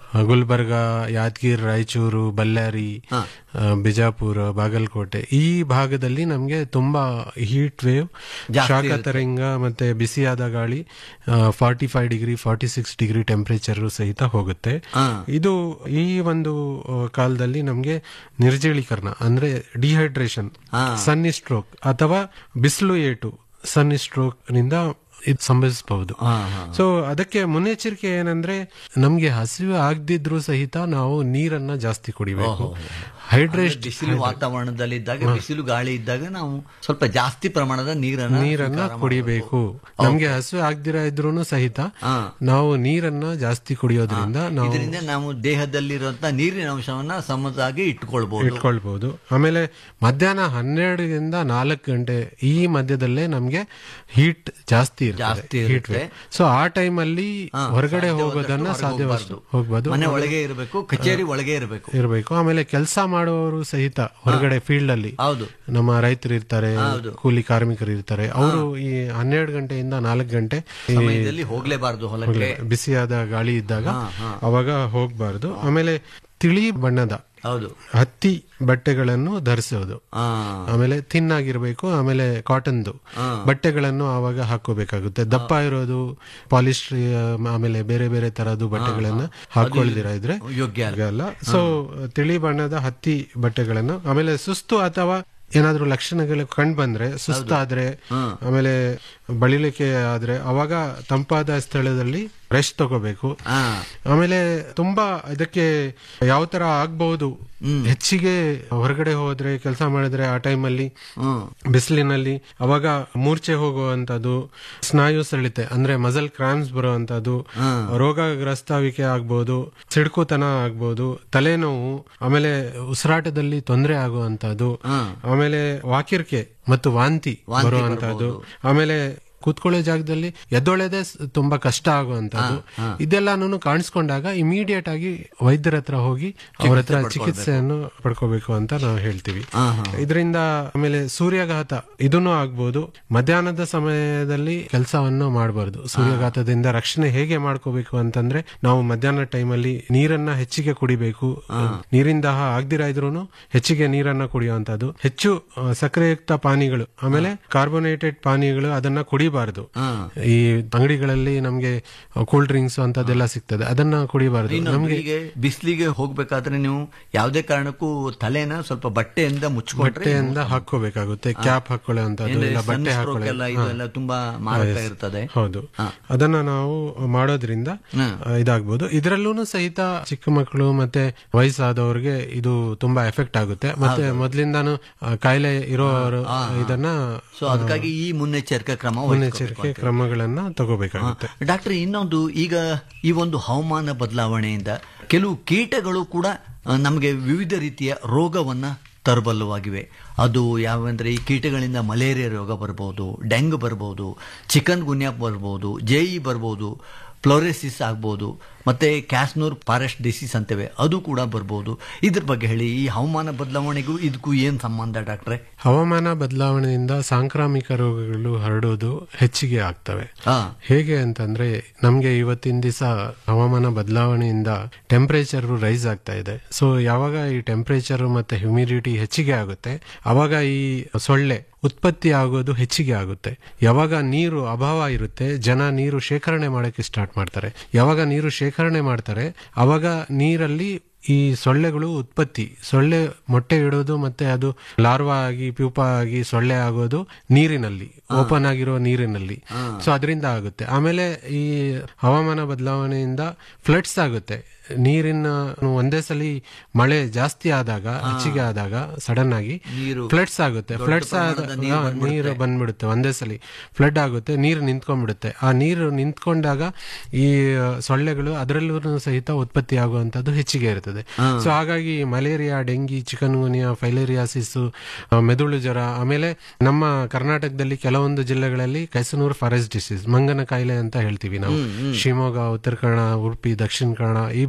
ಗುಲ್ಬರ್ಗ ಯಾದಗಿರಿ ರಾಯಚೂರು ಬಳ್ಳಾರಿ ಆ, ಬಿಜಾಪುರ ಬಾಗಲಕೋಟೆ ಈ ಭಾಗದಲ್ಲಿ ನಮಗೆ ತುಂಬಾ ಹೀಟ್ ವೇವ್ ಶಾಖ ತರಂಗ ಮತ್ತೆ ಬಿಸಿಯಾದ ಗಾಳಿ forty five degree forty six degree temperature ಸಹಿತ ಹೋಗುತ್ತೆ ಇದು ಈ ಒಂದು ಆ, ಕಾಲದಲ್ಲಿ ನಮಗೆ ನಿರ್ಜಲೀಕರಣ ಅಂದ್ರೆ ಡಿಹೈಡ್ರೇಷನ್ ಸನ್ನಿ ಸ್ಟ್ರೋಕ್ ಅಥವಾ ಬಿಸಿಲು ಏಟು ಸನ್ನಿ ಸ್ಟ್ರೋಕ್ ನಿಂದ ಇದು ಸಂಭವಿಸಬಹುದು ಸೊ ಅದಕ್ಕೆ ಮುನ್ನೆಚ್ಚರಿಕೆ ಏನಂದ್ರೆ ನಮ್ಗೆ ಹಸಿವು ಆಗದಿದ್ರು ಸಹಿತ ನಾವು ನೀರನ್ನ ಜಾಸ್ತಿ ಕುಡಿಬೇಕು ಹೈಡ್ರೇಷನ್ ಬಿಸಿಲು ವಾತಾವರಣದಲ್ಲಿ ಇದ್ದಾಗ ಬಿಸಿಲು ಗಾಳಿ ಇದ್ದಾಗ ನಾವು ಸ್ವಲ್ಪ ಜಾಸ್ತಿ ಪ್ರಮಾಣದ ನೀರನ್ನ ನೀರನ್ನ ಕುಡಿಬೇಕು ನಮ್ಗೆ ಹಸಿವು ಆಗದಿರ ಇದ್ರು ಸಹಿತ ಹಾ. ನಾವು ನೀರನ್ನ ಜಾಸ್ತಿ ಕುಡಿಯೋದ್ರಿಂದ ನಾವು ಇದರಿಂದ ನಾವು ದೇಹದಲ್ಲಿರುವಂತ ನೀರಿನ ಅಂಶವನ್ನ ಸಮತಾಗಿ ಇಟ್ಕೊಳ್ಬಹುದು ಇಟ್ಕೊಳ್ಬಹುದು ಆಮೇಲೆ ಮಧ್ಯಾಹ್ನ ಹನ್ನೆರಡರಿಂದ ನಾಲ್ಕು ಗಂಟೆ ಈ ಮಧ್ಯದಲ್ಲೇ ನಮ್ಗೆ ಹೀಟ್ ಜಾಸ್ತಿ ಜಾಸ್ತಿ ಇರುತ್ತೆ ಹೀಟ್ ಇರುತ್ತೆ. ಸೊ ಆ ಟೈಮ್ ಅಲ್ಲಿ ಹೊರಗಡೆ ಹೋಗೋದನ್ನ ಸಾಧ್ಯವಷ್ಟು ಹೋಗ್ಬೋದು ಮನೆ ಒಳಗೆ ಇರಬೇಕು ಕಚೇರಿ ಒಳಗೆ ಇರಬೇಕು ಇರಬೇಕು ಆಮೇಲೆ ಕೆಲಸ ಮಾಡುವವರು ಸಹಿತ ಹೊರಗಡೆ ಫೀಲ್ಡ್ ಅಲ್ಲಿ ಹೌದು ನಮ್ಮ ರೈತರು ಇರ್ತಾರೆ ಕೂಲಿ ಕಾರ್ಮಿಕರು ಇರ್ತಾರೆ ಅವರು ಈ ಹನ್ನೆರಡು ಗಂಟೆಯಿಂದ ನಾಲ್ಕು ಗಂಟೆ ಈ ಸಮಯದಲ್ಲಿ ಹೋಗ್ಲೇಬಾರ್ದು ಹೊಲಕ್ಕೆ ಬಿಸಿಯಾದ ಗಾಳಿ ಇದ್ದಾಗ ಅವಾಗ ಹೋಗ್ಬಾರ್ದು ಆಮೇಲೆ ತಿಳಿ ಬಣ್ಣದ ಹೌದು ಹತ್ತಿ ಬಟ್ಟೆಗಳನ್ನು ಧರಿಸೋದು ಆ ಆಮೇಲೆ ಥಿನ್ ಆಗಿರ್ಬೇಕು ಆಮೇಲೆ ಕಾಟನ್ದು ಬಟ್ಟೆಗಳನ್ನು ಆವಾಗ ಹಾಕೋಬೇಕಾಗುತ್ತೆ ದಪ್ಪ ಇರೋದು ಪಾಲಿಸ್ಟ್ರಿ ಆಮೇಲೆ ಬೇರೆ ಬೇರೆ ತರದ್ದು ಬಟ್ಟೆಗಳನ್ನ ಹಾಕೊಳ್ದಿರ ಇದ್ರೆ ಯೋಗ್ಯ ಅಲ್ಲ ಅಲ್ಲ ಸೊ ತಿಳಿ ಬಣ್ಣದ ಹತ್ತಿ ಬಟ್ಟೆಗಳನ್ನು ಆಮೇಲೆ ಸುಸ್ತು ಅಥವಾ ಏನಾದ್ರೂ ಲಕ್ಷಣಗಳು ಕಂಡು ಬಂದ್ರೆ ಸುಸ್ತಾದ್ರೆ ಆಮೇಲೆ ಬಳಲಿಕೆ ಆದ್ರೆ ಅವಾಗ ತಂಪಾದ ಸ್ಥಳದಲ್ಲಿ ರೆಸ್ಟ್ ತಗೋಬೇಕು ಆ ಆಮೇಲೆ ತುಂಬಾ ಇದಕ್ಕೆ ಯಾವ ತರ ಆಗ್ಬಹುದು ಹೆಚ್ಚಿಗೆ ಹೊರಗಡೆ ಹೋದ್ರೆ ಕೆಲಸ ಮಾಡಿದ್ರೆ ಆ ಟೈಮಲ್ಲಿ ಹ್ಮ್ ಬಿಸಿಲಿನಲ್ಲಿ ಅವಾಗ ಮೂರ್ಛೆ ಹೋಗುವಂತದ್ದು ಸ್ನಾಯು ಸೆಳಿತೆ ಅಂದ್ರೆ ಮಸಲ್ ಕ್ರಾಮ್ಸ್ ಬರುವಂತದ್ದು ರೋಗಗ್ರಸ್ತಾವಿಕೆ ಆಗ್ಬೋದು ಸಿಡ್ಕುತನ ಆಗ್ಬೋದು ತಲೆನೋವು ಆಮೇಲೆ ಉಸಿರಾಟದಲ್ಲಿ ತೊಂದರೆ ಆಗುವಂತದ್ದು ಆಮೇಲೆ ವಾಕಿರ್ಕೆ ಮತ್ತು ವಾಂತಿ ಬರುವಂತದ್ದು ಆಮೇಲೆ ಕೂತ್ಕೊಳ್ಳೋ ಜಾಗದಲ್ಲಿ ಎದ್ದೊಳೆದೇ ಸ್- ತುಂಬಾ ಕಷ್ಟ ಆಗುವಂತದ್ದು ಇದೆಲ್ಲಾನು ಕಾಣಿಸ್ಕೊಂಡಾಗ ಇಮಿಡಿಯೇಟ್ ಆಗಿ ವೈದ್ಯರ ಹತ್ರ ಹೋಗಿ ಅವ್ರ ಹತ್ರ ಚಿಕಿತ್ಸೆಯನ್ನು ಪಡ್ಕೋಬೇಕು ಅಂತ ನಾವು ಹೇಳ್ತೀವಿ ಇದರಿಂದ ಆಮೇಲೆ ಸೂರ್ಯಾಘಾತ ಇದನ್ನು ಆಗ್ಬೋದು ಮಧ್ಯಾಹ್ನದ ಸಮಯದಲ್ಲಿ ಕೆಲಸವನ್ನು ಮಾಡಬಾರ್ದು ಸೂರ್ಯಾಘಾತದಿಂದ ರಕ್ಷಣೆ ಹೇಗೆ ಮಾಡ್ಕೋಬೇಕು ಅಂತಂದ್ರೆ ನಾವು ಮಧ್ಯಾಹ್ನ ಟೈಮಲ್ಲಿ ನೀರನ್ನ ಹೆಚ್ಚಿಗೆ ಕುಡಿಬೇಕು ನೀರಿನ ದಾಹ ಆಗ್ದಿರ ಇದ್ರು ಹೆಚ್ಚಿಗೆ ನೀರನ್ನ ಕುಡಿಯುವಂತದ್ದು ಹೆಚ್ಚು ಆ, ಸಕ್ಕರೆಯುಕ್ತ ಪಾನೀಯಗಳು ಆಮೇಲೆ ಕಾರ್ಬೋನೇಟೆಡ್ ಪಾನೀಯಗಳು ಅದನ್ನ ಕುಡಿಬಾರ್ದು ಈ ಅಂಗಡಿಗಳಲ್ಲಿ ನಮ್ಗೆ ಕೂಲ್ ಡ್ರಿಂಕ್ಸ್ ಅಂತದೆಲ್ಲ ಸಿಗ್ತದೆ ಅದನ್ನ ಕುಡಿಬಾರ್ದು ಇನ್ನೊಂದು ಈಗ ಬಿಸಿಲಿಗೆ ಹೋಗ್ಬೇಕಾದ್ರೆ ನೀವು ಯಾವುದೇ ಕಾರಣಕ್ಕೂ ತಲೆನ ಸ್ವಲ್ಪ ಬಟ್ಟೆಯಿಂದ ಮುಚ್ಕೊಂಡ್ರೆ ಬಟ್ಟೆಯಿಂದ ಹಾಕೋಬೇಕಾಗುತ್ತೆ ಕ್ಯಾಪ್ ಹಾಕೊಳ್ಳುವಂತದ್ದು ಇಲ್ಲ ಬಟ್ಟೆ ಹಾಕೊಳ್ಳೋ ಎಲ್ಲ ಇದೆಲ್ಲ ತುಂಬಾ ಮಾರಕ ಇರ್ತದೆ ಹೌದು ಅದನ್ನ ನಾವು ಮಾಡೋದ್ರಿಂದ ಹ್ಮ್. ಆ, ಇದಾಗ್ಬೋದು ಇದರಲ್ಲೂ ಸಹಿತ ಚಿಕ್ಕ ಮಕ್ಕಳು ಮತ್ತೆ ವಯಸ್ಸಾದವ್ರಿಗೆ ಇದು ತುಂಬಾ ಎಫೆಕ್ಟ್ ಆಗುತ್ತೆ ಮತ್ತೆ ಮೊದ್ಲಿಂದಾನು ಆ, ಕಾಯಿಲೆ ಇರೋರು ಇದನ್ನ ಸೊ ಅದಕ್ಕಾಗಿ ಈ ಮುನ್ನೆಚ್ಚರಿಕೆ ಕ್ರಮ ಮುನ್ನೆಚ್ಚರಿಕೆ ಕ್ರಮಗಳನ್ನ ತಗೋಬೇಕಾಗುತ್ತೆ ಡಾಕ್ಟರ್ ಇನ್ನೊಂದು ಈಗ ಈ ಒಂದು ಹವಾಮಾನ ಬದಲಾವಣೆಯಿಂದ ಕೆಲವು ಕೀಟಗಳು ಕೂಡ ಆ, ನಮಗೆ ವಿವಿಧ ರೀತಿಯ ರೋಗವನ್ನ ತರಬಲ್ಲವಾಗಿವೆ ಅದು ಯಾವಂದ್ರೆ ಈ ಕೀಟಗಳಿಂದ ಮಲೇರಿಯಾ ರೋಗ ಬರ್ಬೋದು ಡೆಂಗ್ ಬರ್ಬೋದು ಚಿಕನ್ ಗುನ್ಯಾ ಬರ್ಬೋದು ಜೆಇ ಬರ್ಬೋದು ಫ್ಲೋರೆಸಿಸ್ ಆಗ್ಬೋದು ಮತ್ತೆ ಕ್ಯಾಸ್ನೂರ್ ಫಾರೆಸ್ಟ್ ಡಿಸೀಸ್ ಅಂತೇವೆ ಅದು ಕೂಡ ಬರ್ಬೋದು ಇದ್ರ ಬಗ್ಗೆ ಹೇಳಿ ಈ ಹವಾಮಾನ ಬದಲಾವಣೆಗೂ ಇದಕ್ಕೂ ಏನ್ ಸಂಬಂಧ ಡಾಕ್ಟ್ರೆ ಹವಾಮಾನ ಬದಲಾವಣೆಯಿಂದ ಸಾಂಕ್ರಾಮಿಕ ರೋಗಗಳು ಹರಡೋದು ಹೆಚ್ಚಿಗೆ ಆಗ್ತವೆ ಹಾ ಹೇಗೆ ಅಂತಂದ್ರೆ ನಮ್ಗೆ ಇವತ್ತಿನ ದಿವಸ ಹವಾಮಾನ ಬದಲಾವಣೆಯಿಂದ ಟೆಂಪರೇಚರ್ ರೈಸ್ ಆಗ್ತಾ ಇದೆ ಸೊ ಯಾವಾಗ ಈ ಟೆಂಪರೇಚರ್ ಮತ್ತೆ ಹ್ಯುಮಿಡಿಟಿ ಹೆಚ್ಚಿಗೆ ಆಗುತ್ತೆ ಅವಾಗ ಈ ಸೊಳ್ಳೆ ಉತ್ಪತ್ತಿ ಆಗೋದು ಹೆಚ್ಚಿಗೆ ಆಗುತ್ತೆ ಯಾವಾಗ ನೀರು ಅಭಾವ ಇರುತ್ತೆ ಜನ ನೀರು ಶೇಖರಣೆ ಮಾಡಕ್ಕೆ ಸ್ಟಾರ್ಟ್ ಮಾಡ್ತಾರೆ ಯಾವಾಗ ನೀರು ಶೇಖರಣೆ ಮಾಡ್ತಾರೆ ಅವಾಗ ನೀರಲ್ಲಿ ಈ ಸೊಳ್ಳೆಗಳು ಉತ್ಪತ್ತಿ ಸೊಳ್ಳೆ ಮೊಟ್ಟೆ ಇಡೋದು ಮತ್ತೆ ಅದು ಲಾರ್ವಾ ಆಗಿ ಪ್ಯೂಪ ಆಗಿ ಸೊಳ್ಳೆ ಆಗೋದು ನೀರಿನಲ್ಲಿ ಓಪನ್ ಆಗಿರೋ ನೀರಿನಲ್ಲಿ ಸೊ ಅದರಿಂದ ಆಗುತ್ತೆ ಆಮೇಲೆ ಈ ಹವಾಮಾನ ಬದಲಾವಣೆಯಿಂದ ಫ್ಲಡ್ಸ್ ಆಗುತ್ತೆ ನೀರಿನ ಒಂದೇ ಸಲಿ ಮಳೆ ಜಾಸ್ತಿ ಆದಾಗ ಹೆಚ್ಚಿಗೆ ಆದಾಗ ಸಡನ್ ಆಗಿ ನೀರು ಫ್ಲಡ್ಸ್ ಆಗುತ್ತೆ ಫ್ಲಡ್ಸ್ ಆದ ಹಾ, ನೀರು ಬಂದ್ಬಿಡುತ್ತೆ ಒಂದೇ ಸಲಿ ಫ್ಲಡ್ ಆಗುತ್ತೆ ನೀರು ನಿಂತ್ಕೊಂಡ್ಬಿಡುತ್ತೆ ಆ ನೀರು ನಿಂತ್ಕೊಂಡಾಗ ಈ ಸೊಳ್ಳೆಗಳು ಅದರಲ್ಲೂ ಸಹಿತ ಉತ್ಪತ್ತಿ ಆಗುವಂತದ್ದು ಹೆಚ್ಚಿಗೆ ಇರ್ತದೆ ಸೊ ಹಾಗಾಗಿ malaria dengue chikungunya filariasis ಮೆದುಳು ಜ್ವರ ಆಮೇಲೆ ನಮ್ಮ ಕರ್ನಾಟಕದಲ್ಲಿ ಕೆಲವೊಂದು ಜಿಲ್ಲೆಗಳಲ್ಲಿ ಕೈಸನೂರ್ ಫಾರೆಸ್ಟ್ ಡಿಸೀಸ್ ಮಂಗನ ಕಾಯಿಲೆ ಅಂತ ಹೇಳ್ತೀವಿ ನಾವು ಶಿವಮೊಗ್ಗ ಉತ್ತರ ಕನ್ನಡ ಉಡುಪಿ ದಕ್ಷಿಣ ಕನ್ನಡ ಈ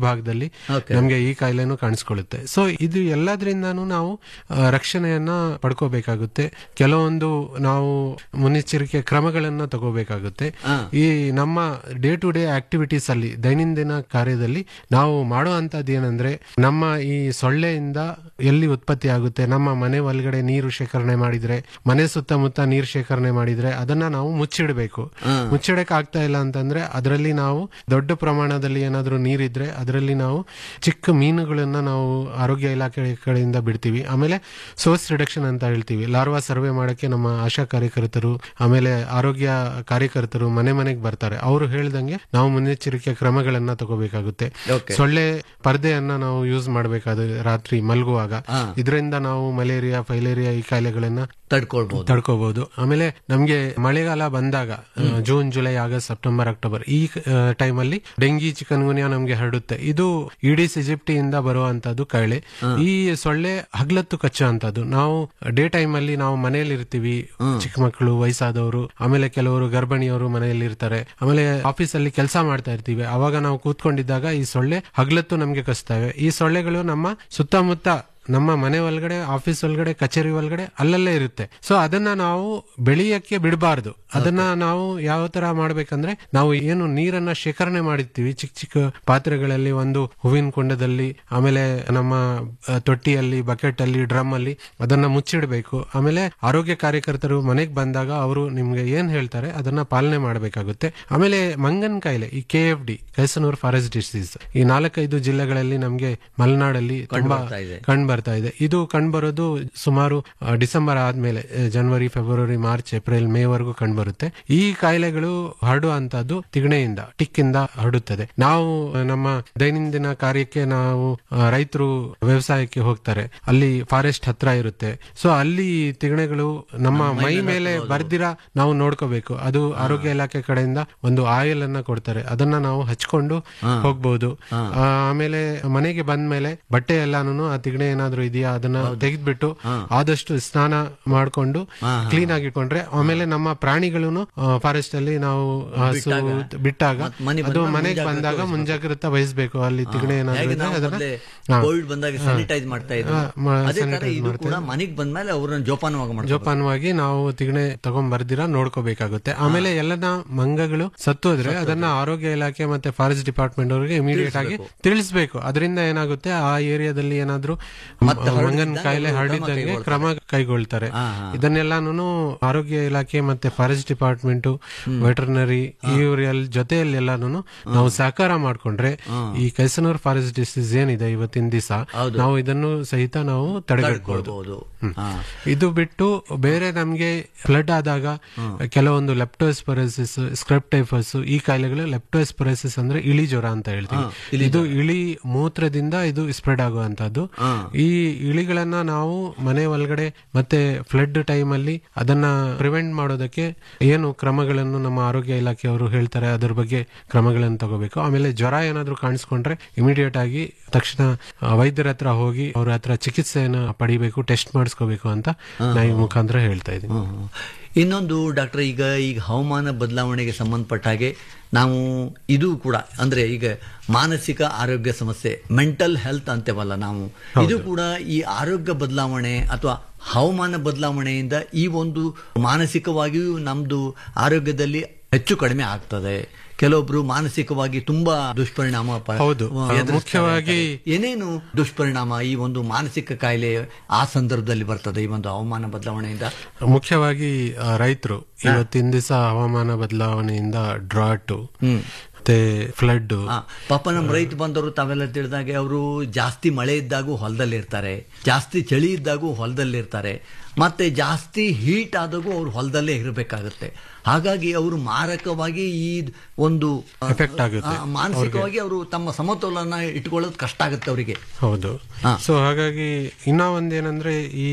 ಭಾಗದಲ್ಲಿ Okay. ನಮ್ಗೆ ಈ ಕಾಯಿಲೆನೂ ಕಾಣಿಸ್ಕೊಳ್ಳುತ್ತೆ ಸೊ ಇದು ಎಲ್ಲದ್ರಿಂದಾನು ನಾವು ಆ, ರಕ್ಷಣೆಯನ್ನ ಪಡ್ಕೋಬೇಕಾಗುತ್ತೆ ಕೆಲವೊಂದು ನಾವು ಮುನ್ನೆಚ್ಚರಿಕೆ ಕ್ರಮಗಳನ್ನ ತಗೋಬೇಕಾಗುತ್ತೆ ಹಾ. ಈ ನಮ್ಮ ಡೇ ಟು ಡೇ ಆಕ್ಟಿವಿಟೀಸ್ ಅಲ್ಲಿ ದೈನಂದಿನ ಕಾರ್ಯದಲ್ಲಿ ನಾವು ಮಾಡುವಂತದ್ದು ಏನಂದ್ರೆ ನಮ್ಮ ಈ ಸೊಳ್ಳೆಯಿಂದ ಎಲ್ಲಿ ಉತ್ಪತ್ತಿ ಆಗುತ್ತೆ ನಮ್ಮ ಮನೆ ಒಳಗಡೆ ನೀರು ಶೇಖರಣೆ ಮಾಡಿದ್ರೆ ಮನೆ ಸುತ್ತಮುತ್ತ ನೀರು ಶೇಖರಣೆ ಮಾಡಿದ್ರೆ ಅದನ್ನ ನಾವು ಮುಚ್ಚಿಡಬೇಕು ಮುಚ್ಚಿಡಕ್ ಆಗ್ತಾ ಇಲ್ಲ ಅಂತಂದ್ರೆ ಅದರಲ್ಲಿ ನಾವು ದೊಡ್ಡ ಪ್ರಮಾಣದಲ್ಲಿ ಏನಾದ್ರೂ ನೀರಿದ್ರೆ ಅದರಲ್ಲಿ ನಾವು ಚಿಕ್ಕ ಮೀನುಗಳನ್ನ ನಾವು ಆರೋಗ್ಯ ಇಲಾಖೆ ಕಡೆಯಿಂದ ಬಿಡ್ತೀವಿ ಆಮೇಲೆ ಸೋರ್ಸ್ ರಿಡಕ್ಷನ್ ಅಂತ ಹೇಳ್ತೀವಿ ಲಾರ್ವಾ ಸರ್ವೆ ಮಾಡಕ್ಕೆ ನಮ್ಮ ಆಶಾ ಕಾರ್ಯಕರ್ತರು ಆಮೇಲೆ ಆರೋಗ್ಯ ಕಾರ್ಯಕರ್ತರು ಮನೆ ಮನೆಗೆ ಬರ್ತಾರೆ ಅವರು ಹೇಳ್ದಂಗೆ ನಾವು ಮುನ್ನೆಚ್ಚರಿಕೆ ಕ್ರಮಗಳನ್ನ ತಗೋಬೇಕಾಗುತ್ತೆ Okay. ಸೊಳ್ಳೆ ಪರ್ದೆಯನ್ನ ನಾವು ಯೂಸ್ ಮಾಡಬೇಕಾದ ರಾತ್ರಿ ಮಲಗುವಾಗ ಹಾ. ಇದರಿಂದ ನಾವು ಮಲೇರಿಯಾ ಫೈಲೇರಿಯಾ ಈ ಕಾಯಿಲೆಗಳನ್ನ ತಡ್ಕೊಳ್ಬಹುದು ತಡ್ಕೋಬಹುದು ಆಮೇಲೆ ನಮ್ಗೆ ಮಳೆಗಾಲ ಬಂದಾಗ ಆ, June July August September October ಈ ಟೈಮಲ್ಲಿ ಡೆಂಗಿ ಚಿಕನ್ ಗುನಿಯಾ ನಮ್ಗೆ ಹರಡುತ್ತೆ ಇದು ಇಡೀಸ್ ಇಜಿಪ್ಟಿಯಿಂದ ಬರುವಂತದ್ದು ಕಾಯಿಲೆ ಈ ಸೊಳ್ಳೆ ಹಗ್ಲತ್ತು ಕಚ್ಚುವಂತದ್ದು ನಾವು ಡೇ ಟೈಮ್ ಅಲ್ಲಿ ನಾವು ಮನೆಯಲ್ಲಿ ಇರ್ತೀವಿ ಚಿಕ್ಕ ಮಕ್ಕಳು ವಯಸ್ಸಾದವರು ಆಮೇಲೆ ಕೆಲವರು ಗರ್ಭಿಣಿಯವರು ಮನೆಯಲ್ಲಿ ಇರ್ತಾರೆ ಆಮೇಲೆ ಆಫೀಸ್ ಅಲ್ಲಿ ಕೆಲಸ ಮಾಡ್ತಾ ಇರ್ತೀವಿ ಅವಾಗ ನಾವು ಕೂತ್ಕೊಂಡಿದ್ದಾಗ ಈ ಸೊಳ್ಳೆ ಹಗ್ಲತ್ತು ನಮ್ಗೆ ಕಚ್ತವೆ ಈ ಸೊಳ್ಳೆಗಳು ನಮ್ಮ ಸುತ್ತಮುತ್ತ ನಮ್ಮ ಮನೆ ಒಳಗಡೆ ಆಫೀಸ್ ಒಳಗಡೆ ಕಚೇರಿ ಒಳಗಡೆ ಅಲ್ಲಲ್ಲೇ ಇರುತ್ತೆ ಸೊ ಅದನ್ನ ನಾವು ಬೆಳೆಯಕ್ಕೆ ಬಿಡಬಾರ್ದು ಅದನ್ನ ನಾವು ಯಾವ ತರ ಮಾಡ್ಬೇಕಂದ್ರೆ ನಾವು ಏನು ನೀರನ್ನ ಶೇಖರಣೆ ಮಾಡಿರ್ತೀವಿ ಚಿಕ್ಕ ಚಿಕ್ಕ ಪಾತ್ರೆಗಳಲ್ಲಿ ಒಂದು ಹೂವಿನ ಕುಂಡದಲ್ಲಿ ಆಮೇಲೆ ನಮ್ಮ ಆ, ತೊಟ್ಟಿಯಲ್ಲಿ ಬಕೆಟ್ ಅಲ್ಲಿ ಡ್ರಮ್ ಅಲ್ಲಿ ಅದನ್ನ ಮುಚ್ಚಿಡಬೇಕು ಆಮೇಲೆ ಆರೋಗ್ಯ ಕಾರ್ಯಕರ್ತರು ಮನೆಗೆ ಬಂದಾಗ ಅವರು ನಿಮ್ಗೆ ಏನ್ ಹೇಳ್ತಾರೆ ಅದನ್ನ ಪಾಲನೆ ಮಾಡಬೇಕಾಗುತ್ತೆ ಆಮೇಲೆ ಮಂಗನ್ ಕಾಯಿಲೆ ಈ K F D Kyasanur forest disease ಈ ನಾಲ್ಕೈದು ಜಿಲ್ಲೆಗಳಲ್ಲಿ ನಮ್ಗೆ ಮಲೆನಾಡಲ್ಲಿ ತುಂಬಾ ಬರ್ತಾ ಇದೆ. ಕಂಡು ಬರ್ತಾ ಇದೆ ಇದು ಕಂಡು ಬರೋದು ಸುಮಾರು ಆ, ಡಿಸೆಂಬರ್ ಆದ್ಮೇಲೆ ಆ, ಜನವರಿ ಫೆಬ್ರವರಿ ಮಾರ್ಚ್ ಏಪ್ರಿಲ್ ಮೇ ವರೆಗೂ ಕಂಡು ಬರುತ್ತೆ ಈ ಕಾಯಿಲೆಗಳು ಹರಡುವಂತದ್ದು ತಿಗಣೆಯಿಂದ ಟಿಕ್ಕಿಂದ ಹರಡುತ್ತದೆ ನಾವು ಆ, ನಮ್ಮ ದೈನಂದಿನ ಕಾರ್ಯಕ್ಕೆ ನಾವು ರೈತರು ವ್ಯವಸಾಯಕ್ಕೆ ಹೋಗ್ತಾರೆ ಅಲ್ಲಿ ಫಾರೆಸ್ಟ್ ಹತ್ರ ಇರುತ್ತೆ ಸೊ ಅಲ್ಲಿ ತಿಗಣೆಗಳು ನಮ್ಮ ಮೈ ಮೇಲೆ ಬರ್ದಿರ ನಾವು ನೋಡ್ಕೋಬೇಕು ಅದು ಆರೋಗ್ಯ ಇಲಾಖೆ ಕಡೆಯಿಂದ ಒಂದು ಆಯಿಲ್ ಅನ್ನ ಕೊಡ್ತಾರೆ ಅದನ್ನ ನಾವು ಹಚ್ಕೊಂಡು ಹೋಗ್ಬಹುದು ಆ, ಆಮೇಲೆ ಮನೆಗೆ ಬಂದ್ಮೇಲೆ ಬಟ್ಟೆ ಎಲ್ಲಾನು ಆ ತಿಗಣೆ ಏನಾದ್ರೂ ಇದೆಯಾ ಅದನ್ನ ತೆಗೆದ್ಬಿಟ್ಟು ಆದಷ್ಟು ಸ್ನಾನ ಮಾಡ್ಕೊಂಡು ಕ್ಲೀನ್ ಆಗಿಟ್ಕೊಂಡ್ರೆ ಆಮೇಲೆ ನಮ್ಮ ಪ್ರಾಣಿಗಳು ಫಾರೆಸ್ಟ್ ಅಲ್ಲಿ ನಾವು ಹಸು ಬಿಟ್ಟಾಗ ಮತ್ತ್ ಮನೆ ಅದು ಬಂದಾಗ ಮನೆಗೆ ಬಂದಾಗ ಮುಂಜಾಗ್ರತೆ ವಹಿಸ್ಬೇಕು ಅಲ್ಲಿ ತಿಗಣೆ ಏನಾದ್ರೂ ಹೇಗೆ ಇದ್ರೆ ನಾವು ಅದನ್ನ ಮೊದ್ಲೇ ಹಾ. ಕೋವಿಡ್ ಬಂದಾಗ ಸ್ಯಾನಿಟೈಸ್ ಮಾಡ್ತಾ ಇದ್ರು ಹಾ, ಮ- ಅದೇ ತರ sanitize ಇದು ಮಾಡ್ತಾ ಕೂಡ ಮನೆಗ್ ಬಂದ್ಮೇಲೆ ಅವ್ರನ್ನ ಜೋಪಾನವಾಗಿ ಮಾಡ್ತಾರೆ ಜೋಪಾನವಾಗಿ ನಾವು ತಿಗಣೆ ತಗೊಂಡ್ ಬರ್ದಿರ ನೋಡ್ಕೋಬೇಕಾಗುತ್ತೆ ಆಮೇಲೆ ಎಲ್ಲನ ಮಂಗಗಳು ಸತ್ತೋದ್ರೆ ಅದನ್ನ ಆರೋಗ್ಯ ಇಲಾಖೆ ಮತ್ತೆ ಫಾರೆಸ್ಟ್ ಡಿಪಾರ್ಟ್ಮೆಂಟ್ ಅವರಿಗೆ ಇಮಿಡಿಯೇಟ್ ಆಗಿ ತಿಳಿಸ್ಬೇಕು ಅದರಿಂದ ಏನಾಗುತ್ತೆ ಆ ಏರಿಯಾದಲ್ಲಿ ಏನಾದ್ರೂ ಮತ್ತೆ ಮಂಗನ ಹರಡಿದ್ದಾಗ ಕಾಯಿಲೆ ಅವರು ಕ್ರಮ ಹರಡಿದ್ದಂಗೆ ಕೈಗೊಳ್ತಾರೆ. ಕ್ರಮ ಕೈಗೊಳ್ತಾರೆ ಹಾ, ಹಾ. ಇದನ್ನೆಲ್ಲಾನು ಆರೋಗ್ಯ ಇಲಾಖೆ ಮತ್ತೆ ಫಾರೆಸ್ಟ್ ಡಿಪಾರ್ಟ್ಮೆಂಟ್ ವೆಟರ್ನರಿ ಇವರೆಲ್ಲ ಜೊತೆಯಲ್ಲಿ ಎಲ್ಲಾನು ನಾವು ಸಹಕಾರ ಮಾಡ್ಕೊಂಡ್ರೆ ಈ ಕೈಸನೂರ್ ಫಾರೆಸ್ಟ್ ಡಿಸೀಸ್ ಏನಿದೆ ಇವತ್ತಿನ ದಿವಸ ಹೌದು. ನಾವು ಇದನ್ನು ಸಹಿತ ನಾವು ತಡೆಗಟ್ಟಬಹುದು ತಡ್ಕೊಳ್ಬಹುದು ಹಾ. ಇದು ಬಿಟ್ಟು ಬೇರೆ ನಮ್ಗೆ ಫ್ಲಡ್ ಆದಾಗ ಕೆಲವೊಂದು ಲೆಪ್ಟೋಸ್ಪೊರೋಸಿಸ್ ಸ್ಕ್ರೆಪ್ಟೈಫಸ್ ಈ ಕಾಯಿಲೆಗಳು ಲೆಪ್ಟೋಸ್ಪೊರೋಸಿಸ್ ಅಂದ್ರೆ ಇಳಿ ಜ್ವರ ಅಂತ ಹೇಳ್ತೀವಿ ಇದು ಇಳಿ ಮೂತ್ರದಿಂದ ಇದು ಸ್ಪ್ರೆಡ್ ಆಗುವಂತದ್ದು ಹಾ. ಈ ಇಳಿಗಳನ್ನ ನಾವು ಮನೆ ಒಳಗಡೆ ಮತ್ತೆ ಫ್ಲಡ್ ಟೈಮ್ ಅಲ್ಲಿ ಅದನ್ನ ಪ್ರಿವೆಂಟ್ ಮಾಡೋದಕ್ಕೆ ಏನು ಕ್ರಮಗಳನ್ನು ನಮ್ಮ ಆರೋಗ್ಯ ಇಲಾಖೆಯವರು ಹೇಳ್ತಾರೆ ಅದ್ರ ಬಗ್ಗೆ ಕ್ರಮಗಳನ್ನು ತಗೋಬೇಕು ಆಮೇಲೆ ಜ್ವರ ಏನಾದ್ರೂ ಕಾಣಿಸ್ಕೊಂಡ್ರೆ ಇಮಿಡಿಯೇಟ್ ಆಗಿ ತಕ್ಷಣ ಆ, ವೈದ್ಯರ ಹತ್ರ ಹೋಗಿ ಅವ್ರ ಹತ್ರ ಚಿಕಿತ್ಸೆಯನ್ನು ಪಡಿಬೇಕು ಟೆಸ್ಟ್ ಮಾಡಿಸ್ಕೋಬೇಕು ಅಂತ ನಾ ಈ ಮುಖಾಂತರ ಹೇಳ್ತಾ ಇದ್ದೀನಿ ಹ್ಮ್. ಇನ್ನೊಂದು ಡಾಕ್ಟರ್ ಈಗ ಈಗ ಹವಾಮಾನ ಬದಲಾವಣೆಗೆ ಸಂಬಂಧಪಟ್ಟ ಹಾಗೆ ನಾವು ಇದು ಕೂಡ ಅಂದ್ರೆ ಈಗ ಮಾನಸಿಕ ಆರೋಗ್ಯ ಸಮಸ್ಯೆ ಮೆಂಟಲ್ ಹೆಲ್ತ್ ಅಂತೇವಲ್ಲ ನಾವು ಇದು ಕೂಡ ಈ ಆರೋಗ್ಯ ಬದಲಾವಣೆ ಅಥವಾ ಹವಾಮಾನ ಬದಲಾವಣೆಯಿಂದ ಈ ಒಂದು ಮಾನಸಿಕವಾಗಿಯೂ ನಮ್ದು ಆರೋಗ್ಯದಲ್ಲಿ ಹೆಚ್ಚು ಕಡಿಮೆ ಆಗ್ತದೆ ಕೆಲವೊಬ್ರು ಮಾನಸಿಕವಾಗಿ ತುಂಬಾ ದುಷ್ಪರಿಣಾಮ ಪ- ಹೌದು. ಎದುರಿಸ್ತಾರೆ ಮುಖ್ಯವಾಗಿ- ಅಂತಾರೆ. ಏನೇನು ದುಷ್ಪರಿಣಾಮ ಈ ಒಂದು ಮಾನಸಿಕ ಕಾಯಿಲೆ ಆ ಸಂದರ್ಭದಲ್ಲಿ ಬರ್ತದೆ ಈ ಒಂದು ಹವಾಮಾನ ಬದಲಾವಣೆಯಿಂದ ಮುಖ್ಯವಾಗಿ ಆ, ರೈತರು ಇವತ್ತಿನ ದಿವಸ ಹವಾಮಾನ ಬದಲಾವಣೆಯಿಂದ ಡ್ರಾಟ್ ಹ್ಮ್ ಮತ್ತೆ ಫ್ಲಡ್ ಆ, ಪಾಪ ನಮ್ಮ ರೈತ ಬಂದವರು ತಾವೆಲ್ಲ ತಿಳಿದಾಗೆ ಅವರು ಜಾಸ್ತಿ ಮಳೆ ಇದ್ದಾಗೂ ಹೊಲದಲ್ಲಿ ಇರ್ತಾರೆ ಜಾಸ್ತಿ ಚಳಿ ಇದ್ದಾಗೂ ಹೊಲದಲ್ಲಿ ಇರ್ತಾರೆ ಮತ್ತೆ ಜಾಸ್ತಿ ಹೀಟ್ ಆದಾಗೂ ಅವ್ರು ಹೊಲದಲ್ಲೇ ಇರಬೇಕಾಗುತ್ತೆ ಹಾಗಾಗಿ ಅವರು ಮಾರಕವಾಗಿ ಈ ಒಂದು ಆ, Effect ಆಗುತ್ತೆ ಆ, ಮಾನಸಿಕವಾಗಿ ಅವರು ತಮ್ಮ ಸಮತೋಲನ ಇಟ್ಕೊಳ್ಳೋದು ಕಷ್ಟ ಆಗುತ್ತೆ ಅವರಿಗೆ ಹೌದು ಹಾ. ಸೊ ಹಾಗಾಗಿ ಇನ್ನ ಒಂದೇನಂದ್ರೆ ಈ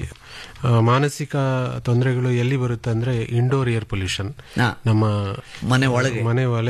ಆ, ಮಾನಸಿಕ ತೊಂದರೆಗಳು ಎಲ್ಲಿ ಬರುತ್ತೆ ಅಂದ್ರೆ ಇಂಡೋರ್ ಏರ್ ಪೊಲ್ಯೂಷನ್ ಹಾ. ನಮ್ಮ ಮನೆ ಒಳಗೆ ಮನೆ ಒಳಗೆ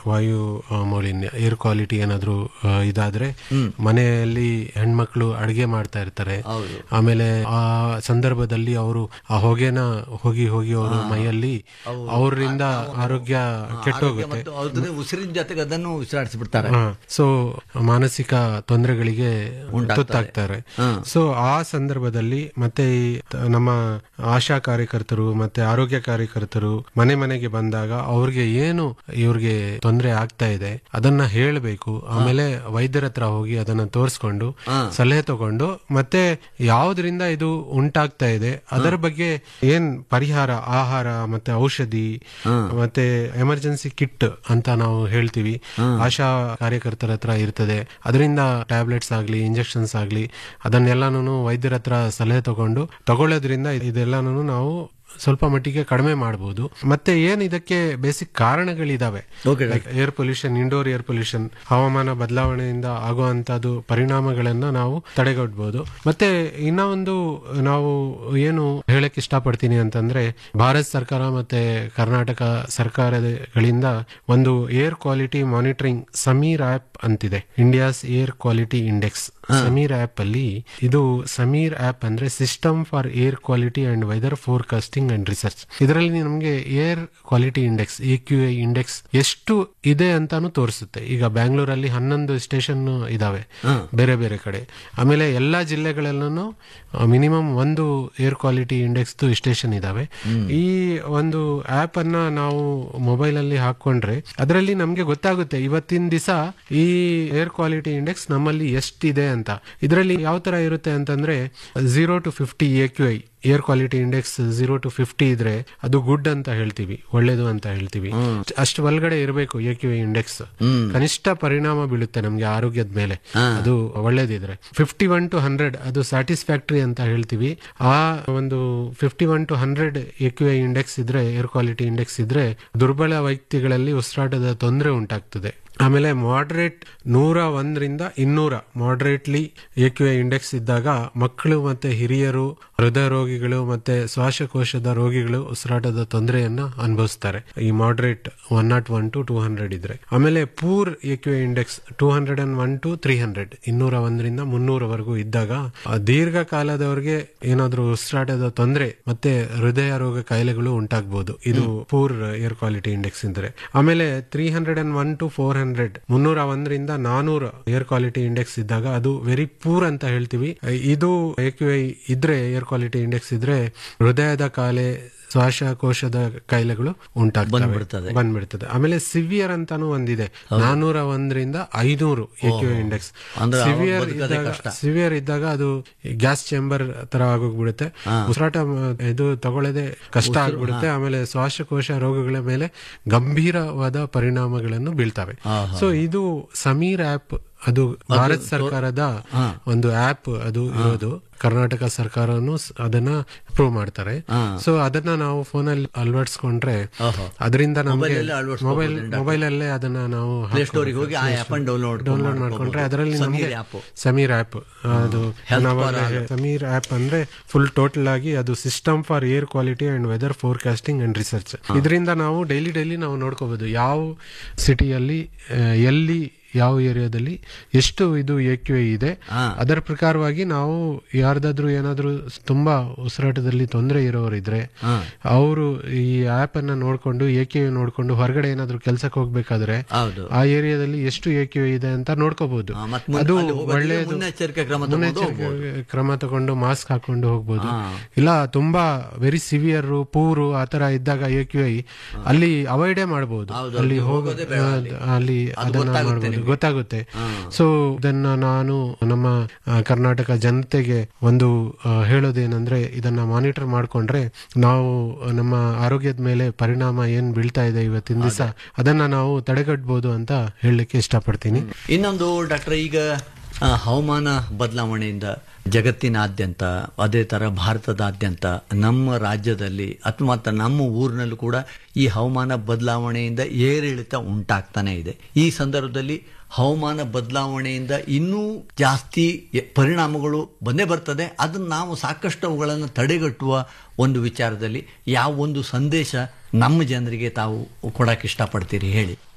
ವಾಯು ಆ, ಮಾಲಿನ್ಯ ಏರ್ ಕ್ವಾಲಿಟಿ ಏನಾದ್ರು ಆ, ಇದಾದ್ರೆ ಮನೆಯಲ್ಲಿ ಹೆಣ್ಮಕ್ಳು ಅಡಿಗೆ ಮಾಡ್ತಾ ಇರ್ತಾರೆ ಹೌದು. ಆಮೇಲೆ ಆ ಸಂದರ್ಭದಲ್ಲಿ ಅವರು ಆ ಹೊಗೆನ ಹೋಗಿ ಹೋಗಿ ಅವರು ಮೈಯಲ್ಲಿ ಅವರಿಂದ ಆರೋಗ್ಯ ಕೆಟ್ಟೋಗುತ್ತೆ ಮತ್ತು ಅದ್ರ ಉಸಿರಿನ ಜೊತೆಗೆ ಅದನ್ನು ಉಸಿರಾಡಿಸ್ಬಿಡ್ತಾರೆ ಸೊ ಮಾನಸಿಕ ತೊಂದರೆಗಳಿಗೆ ತುತ್ತಾಗ್ತಾರೆ ಸೊ ಆ ಸಂದರ್ಭದಲ್ಲಿ ಮತ್ತೆ ಈ ತ- ನಮ್ಮ ಆಶಾ ಕಾರ್ಯಕರ್ತರು ಮತ್ತೆ ಆರೋಗ್ಯ ಕಾರ್ಯಕರ್ತರು ಮನೆ ಮನೆಗೆ ಬಂದಾಗ ಅವ್ರಿಗೆ ಏನು ಇವ್ರಿಗೆ ತೊಂದರೆ ಆಗ್ತಾ ಇದೆ ಅದನ್ನ ಹೇಳಬೇಕು ಆಮೇಲೆ ವೈದ್ಯರ ಹತ್ರ ಹೋಗಿ ಅದನ್ನ ತೋರಿಸ್ಕೊಂಡು ಸಲಹೆ ತಗೊಂಡು ಮತ್ತೆ ಯಾವ್ದ್ರಿಂದ ಇದು ಉಂಟಾಗ್ತಾ ಇದೆ ಅದರ ಬಗ್ಗೆ ಏನ್ ಪರಿಹಾರ ಆಹಾರ ಮತ್ತೆ ಔಷಧಿ ಮತ್ತೆ ಎಮರ್ಜೆನ್ಸಿ ಕಿಟ್ ಅಂತ ನಾವು ಹೇಳ್ತೀವಿ ಆಶಾ ಕಾರ್ಯಕರ್ತರ ಹತ್ರ ಇರ್ತದೆ ಅದರಿಂದ ಟ್ಯಾಬ್ಲೆಟ್ಸ್ ಆಗ್ಲಿ ಇಂಜೆಕ್ಷನ್ಸ್ ಆಗ್ಲಿ ಅದನ್ನೆಲ್ಲಾನು ವೈದ್ಯರ ಹತ್ರ ಸಲಹೆ ತಗೊಂಡು ತಗೊಳ್ಳೋದ್ರಿಂದ ಇದೆಲ್ಲಾನು ನಾವು ಸ್ವಲ್ಪ ಮಟ್ಟಿಗೆ ಕಡಿಮೆ ಮಾಡಬಹುದು ಮತ್ತೆ ಏನ್ ಇದಕ್ಕೆ ಬೇಸಿಕ್ ಕಾರಣಗಳಿದಾವೆ Okay, air pollution indoor air pollution ಹವಾಮಾನ ಬದಲಾವಣೆಯಿಂದ ಆಗುವಂತದ್ದು ಪರಿಣಾಮಗಳನ್ನ ನಾವು ತಡೆಗಟ್ಟಬಹುದು ಮತ್ತೆ ಇನ್ನ ಒಂದು ನಾವು ಏನು ಹೇಳಕ್ ಇಷ್ಟಪಡ್ತೀನಿ ಅಂತಂದ್ರೆ ಭಾರತ ಸರ್ಕಾರ ಮತ್ತೆ ಕರ್ನಾಟಕ ಸರ್ಕಾರಗಳಿಂದ ಒಂದು air quality monitoring Sameer app ಅಂತಿದೆ India's air quality index Sameer app ಅಲ್ಲಿ ಇದು ಸಮೀರ್ ಆಪ್ ಅಂದ್ರೆ system for air quality and weather forecasting and research ಇದರಲ್ಲಿ ನಮಗೆ air quality index A Q I index ಎಷ್ಟು ಇದೆ ಅಂತಾನು ತೋರಿಸುತ್ತೆ ಈಗ ಬ್ಯಾಂಗ್ಳೂರಲ್ಲಿ ಹನ್ನೊಂದು ಸ್ಟೇಷನ್ ಇದಾವೆ ಬೇರೆ ಬೇರೆ ಕಡೆ ಆಮೇಲೆ ಎಲ್ಲಾ ಜಿಲ್ಲೆಗಳಲ್ಲೂ ಮಿನಿಮಮ್ ಒಂದು ಏರ್ ಕ್ವಾಲಿಟಿ ಇಂಡೆಕ್ಸ್ ಸ್ಟೇಷನ್ ಇದಾವೆ ಈ ಒಂದು ಆಪ್ ಅನ್ನ ನಾವು ಮೊಬೈಲ್ ಅಲ್ಲಿ ಹಾಕೊಂಡ್ರೆ ಅದರಲ್ಲಿ ನಮ್ಗೆ ಗೊತ್ತಾಗುತ್ತೆ ಇವತ್ತಿನ ದಿವಸ ಈ ಏರ್ ಕ್ವಾಲಿಟಿ ಇಂಡೆಕ್ಸ್ ನಮ್ಮಲ್ಲಿ ಎಷ್ಟಿದೆ ಅಂತ ಇದರಲ್ಲಿ ಯಾವ ತರ ಇರುತ್ತೆ ಅಂತಂದ್ರೆ zero to fifty A Q I air quality index zero to fifty ಇದ್ರೆ ಅದು ಗುಡ್ ಅಂತ ಹೇಳ್ತೀವಿ ಒಳ್ಳೇದು ಅಂತ ಹೇಳ್ತೀವಿ ಅಷ್ಟು ಒಳಗಡೆ ಇರಬೇಕು ಎ ಕ್ಯೂ ಐ ಇಂಡೆಕ್ಸ್ ಕನಿಷ್ಠ ಪರಿಣಾಮ ಬೀಳುತ್ತೆ ನಮ್ಗೆ ಆರೋಗ್ಯದ ಮೇಲೆ ಅದು ಒಳ್ಳೇದಿದ್ರೆ ಫಿಫ್ಟಿ ಒನ್ ಟು ಹಂಡ್ರೆಡ್ ಅದು ಸ್ಯಾಟಿಸ್ಫ್ಯಾಕ್ಟರಿ ಅಂತ ಹೇಳ್ತೀವಿ ಆ ಒಂದು fifty one to hundred A Q I index ಇದ್ರೆ ಏರ್ ಕ್ವಾಲಿಟಿ ಇಂಡೆಕ್ಸ್ ಇದ್ರೆ ದುರ್ಬಲ ವ್ಯಕ್ತಿಗಳಲ್ಲಿ ಉಸಿರಾಟದ ತೊಂದರೆ ಉಂಟಾಗ್ತದೆ ಆಮೇಲೆ ಮಾಡ್ರೇಟ್ ನೂರ ಒಂದರಿಂದ ಇನ್ನೂರ moderately A Q I index ಇದ್ದಾಗ ಮಕ್ಕಳು ಮತ್ತೆ ಹಿರಿಯರು ಹೃದಯ ರೋಗಿಗಳು ಮತ್ತೆ ಶ್ವಾಸಕೋಶದ ರೋಗಿಗಳು ಉಸಿರಾಟದ ತೊಂದರೆಯನ್ನ ಅನುಭವಿಸ್ತಾರೆ ಈ moderate one not one to two hundred ಇದ್ರೆ ಆಮೇಲೆ poor A Q I index two hundred and one to three hundred ಇನ್ನೂರ ಒಂದರಿಂದ ಮುನ್ನೂರವರೆಗೂ ಇದ್ದಾಗ ಆ ದೀರ್ಘಕಾಲದವರೆಗೆ ಏನಾದ್ರೂ ಉಸಿರಾಟದ ತೊಂದರೆ ಮತ್ತೆ ಹೃದಯ ರೋಗ ಕಾಯಿಲೆಗಳು ಉಂಟಾಗಬಹುದು ಇದು ಪೂರ್ ಏರ್ ಕ್ವಾಲಿಟಿ ಇಂಡೆಕ್ಸ್ ಇದ್ರೆ ಆಮೇಲೆ three hundred and one to four hundred ಮುನ್ನೂರ ಒಂದರಿಂದ ನಾನೂರ ಏರ್ ಕ್ವಾಲಿಟಿ ಇಂಡೆಕ್ಸ್ ಇದ್ದಾಗ ಅದು ವೆರಿ ಪೂರ್ ಅಂತ ಹೇಳ್ತೀವಿ ಇದು ಎ ಕ್ಯೂ ಐ ಇದ್ರೆ ಏರ್ ಕ್ವಾಲಿಟಿ ಇಂಡೆಕ್ಸ್ ಇದ್ರೆ ಹೃದಯದ ಕಾಯಿಲೆ ಶ್ವಾಸಕೋಶದ ಕಾಯಿಲೆಗಳು ಉಂಟಾಗ್ತವೆ ಬಂದ್ಬಿಡ್ತದೆ. ಬಂದ್ಬಿಡ್ತದೆ ಆಮೇಲೆ ಸಿವಿಯರ್ ಅಂತಾನು ಒಂದಿದೆ ನಾನೂರ ಒಂದರಿಂದ ಐನೂರು ಎ ಕ್ಯೂ ಇಂಡೆಕ್ಸ್ ಅಂದ್ರೆ ಅವಾಗ ಸಿವಿಯರ್ ಬದುಕೋದೇ ಇದ್ದಾಗ ಕಷ್ಟ. ಸಿವಿಯರ್ ಇದ್ದಾಗ ಅದು ಗ್ಯಾಸ್ ಚೇಂಬರ್ ತರ ಆಗೋಗ್ಬಿಡುತ್ತೆ ಉಸಿರಾಟ ಮ- ಇದು ತಗೊಳ್ಳದೆ ಕಷ್ಟ ಆಗ್ಬಿಡುತ್ತೆ ಆಮೇಲೆ ಶ್ವಾಸಕೋಶ ರೋಗಗಳ ಮೇಲೆ ಗಂಭೀರವಾದ ಪರಿಣಾಮಗಳನ್ನು ಬೀಳ್ತವೆ ಸೊ ಇದು ಸಮೀರ್ ಆಪ್ ಅದು ಭಾರತ ಸರ್ಕಾರದ ಒಂದು ಆಪ್ ಅದು ಇರೋದು ಕರ್ನಾಟಕ ಸರ್ಕಾರನು ಸ್- ಅದನ್ನ ಅಪ್ರೂವ್ ಮಾಡ್ತಾರೆ ಸೊ ಅದನ್ನ ನಾವು ಫೋನಲ್ಲಿ ಅಳವಡಿಸ್ಕೊಂಡ್ರೆ ಆಹಾ. ಅದರಿಂದ ನಮಗೆ ಮೊಬೈಲಲ್ಲೇ ಅಳವಡಿಸ್ಕೊಬೋದು ಮೊಬೈಲ್ ಡಾಕ್ಟರ್. ಮೊಬೈಲ್ ಅಲ್ಲೇ ಅದನ್ನ ನಾವು ಪ್ಲೇ ಸ್ಟೋರಿಗೆ ಹೋಗಿ ಆ ಆಪ್ ಅನ್ನು ಡೌನ್ಲೋಡ್ ಡೌನ್ಲೋಡ್ ಮಾಡ್ಕೊಂಡ್ರೆ ಅದರಲ್ಲಿ ಸಮೀರ್ ನಮಗೆ ಆಪ್ ಸಮೀರ್ ಆಪ್ ಅದು Health ನಾವಾಗ for all. ಹೇ- ಸಮೀರ್ ಆಪ್ ಅಂದ್ರೆ ಫುಲ್ ಟೋಟಲ್ ಆಗಿ ಅದು system for air quality and weather forecasting and research ಇದರಿಂದ ನಾವು ಡೈಲಿ ಡೈಲಿ ನಾವು ನೋಡ್ಕೋಬಹುದು ಯಾವ ಸಿಟಿಯಲ್ಲಿ ಎಲ್ಲಿ ಯಾವ ಏರಿಯಾದಲ್ಲಿ ಎಷ್ಟು ಇದು ಎ ಕ್ಯೂ ಐ ಇದೆ ಹಾ. ಅದರ ಪ್ರಕಾರವಾಗಿ ನಾವು ಯಾರ್ದಾದ್ರೂ ಏನಾದ್ರೂ ತುಂಬಾ ಉಸಿರಾಟದಲ್ಲಿ ತೊಂದರೆ ಇರೋರಿದ್ರೆ ಹಾ. ಅವರು ಈ ಆಪ್ ಅನ್ನ ನೋಡ್ಕೊಂಡು ಎ ಕ್ಯೂ ಐ ನೋಡ್ಕೊಂಡು ಹೊರಗಡೆ ಏನಾದ್ರೂ ಕೆಲ್ಸಕ್ಕೆ ಹೋಗ್ಬೇಕಾದ್ರೆ ಹೌದು ಆ ಏರಿಯಾದಲ್ಲಿ ಎಷ್ಟು ಎ ಕ್ಯೂ ಇದೆ ಅಂತ ನೋಡ್ಕೋಬಹುದು ಆ, ಮತ್ತ್ ಮುಂದೆ ಅದು ಅಲ್ಲಿ ಹೋಗೋದಿದ್ರೆ ಒಳ್ಳೆಯದು ಮುನ್ನೆಚ್ಚರಿಕೆ ಕ್ರಮ ತಗೊಂಡು ಮುನ್ನೆಚ್ಚರಿಕೆ ಕ್ರಮ ತಗೊಂಡು ಮಾಸ್ಕ್ ಹಾಕೊಂಡು ಹೋಗ್ಬೋದು ಹಾ. ಇಲ್ಲ ತುಂಬಾ ವೆರಿ ಸಿವಿಯರ್ ಪೂರು ಆತರ ಇದ್ದಾಗ ಎ ಕ್ಯೂ ಐ ಅಲ್ಲಿ ಅವಾಯ್ಡೇ ಮಾಡಬಹುದು ಹೌದು, ಅಲ್ಲಿ ಅಲ್ಲಿ ಹೋಗ ಹೋಗೋದೇ ಬೇಡ ಅಲ್ಲಿ. ಅಲ್ಲಿ ಅದು ಅದನ್ನ ಗೊತ್ತಾಗುತ್ತೆ ಮಾಡಬಹುದು ನಿಮ್ಗೆ. ಗೊತ್ತಾಗುತ್ತೆ ಸೊ ಇದನ್ನ ನಾನು ನಮ್ಮ ಆ, ಕರ್ನಾಟಕ ಜನತೆಗೆ ಒಂದು ಆ, ಹೇಳೋದೇನಂದ್ರೆ ಇದನ್ನ ಮಾನಿಟರ್ ಮಾಡ್ಕೊಂಡ್ರೆ ನಾವು ನಮ್ಮ ಆರೋಗ್ಯದ ಮೇಲೆ ಪರಿಣಾಮ ಏನ್ ಬೀಳ್ತಾ ಇದೆ ಇವತ್ತಿನ ದಿವಸ ಅದನ್ನ ನಾವು ತಡೆಗಟ್ಟಬಹುದು ಅಂತ ಹೇಳಲಿಕ್ಕೆ ಇಷ್ಟಪಡ್ತೀನಿ ಇನ್ನೊಂದು ಡಾಕ್ಟರ್ ಈಗ ಆ, ಹವಾಮಾನ ಬದಲಾವಣೆಯಿಂದ ಜಗತ್ತಿನಾದ್ಯಂತ ಅದೇ ತರ ಭಾರತದಾದ್ಯಂತ ನಮ್ಮ ರಾಜ್ಯದಲ್ಲಿ ಅಥವಾ ಮತ್ತು ನಮ್ಮ ಊರಿನಲ್ಲೂ ಕೂಡ ಈ ಹವಾಮಾನ ಬದಲಾವಣೆಯಿಂದ ಏರಿಳಿತ ಉಂಟಾಗ್ತಾನೆ ಇದೆ ಈ ಸಂದರ್ಭದಲ್ಲಿ ಹವಾಮಾನ ಬದಲಾವಣೆಯಿಂದ ಇನ್ನೂ ಜಾಸ್ತಿ ಎ- ಪರಿಣಾಮಗಳು ಬಂದೇ ಬರ್ತದೆ ಅದನ್ನು ನಾವು ಸಾಕಷ್ಟು ಅವುಗಳನ್ನು ತಡೆಗಟ್ಟುವ ಒಂದು ವಿಚಾರದಲ್ಲಿ ಯಾವ ಒಂದು ಸಂದೇಶ ನಮ್ಮ ಜನರಿಗೆ ತಾವು ಕೊಡಕ್ಕೆ ಇಷ್ಟಪಡ್ತೀರಿ ಹೇಳಿ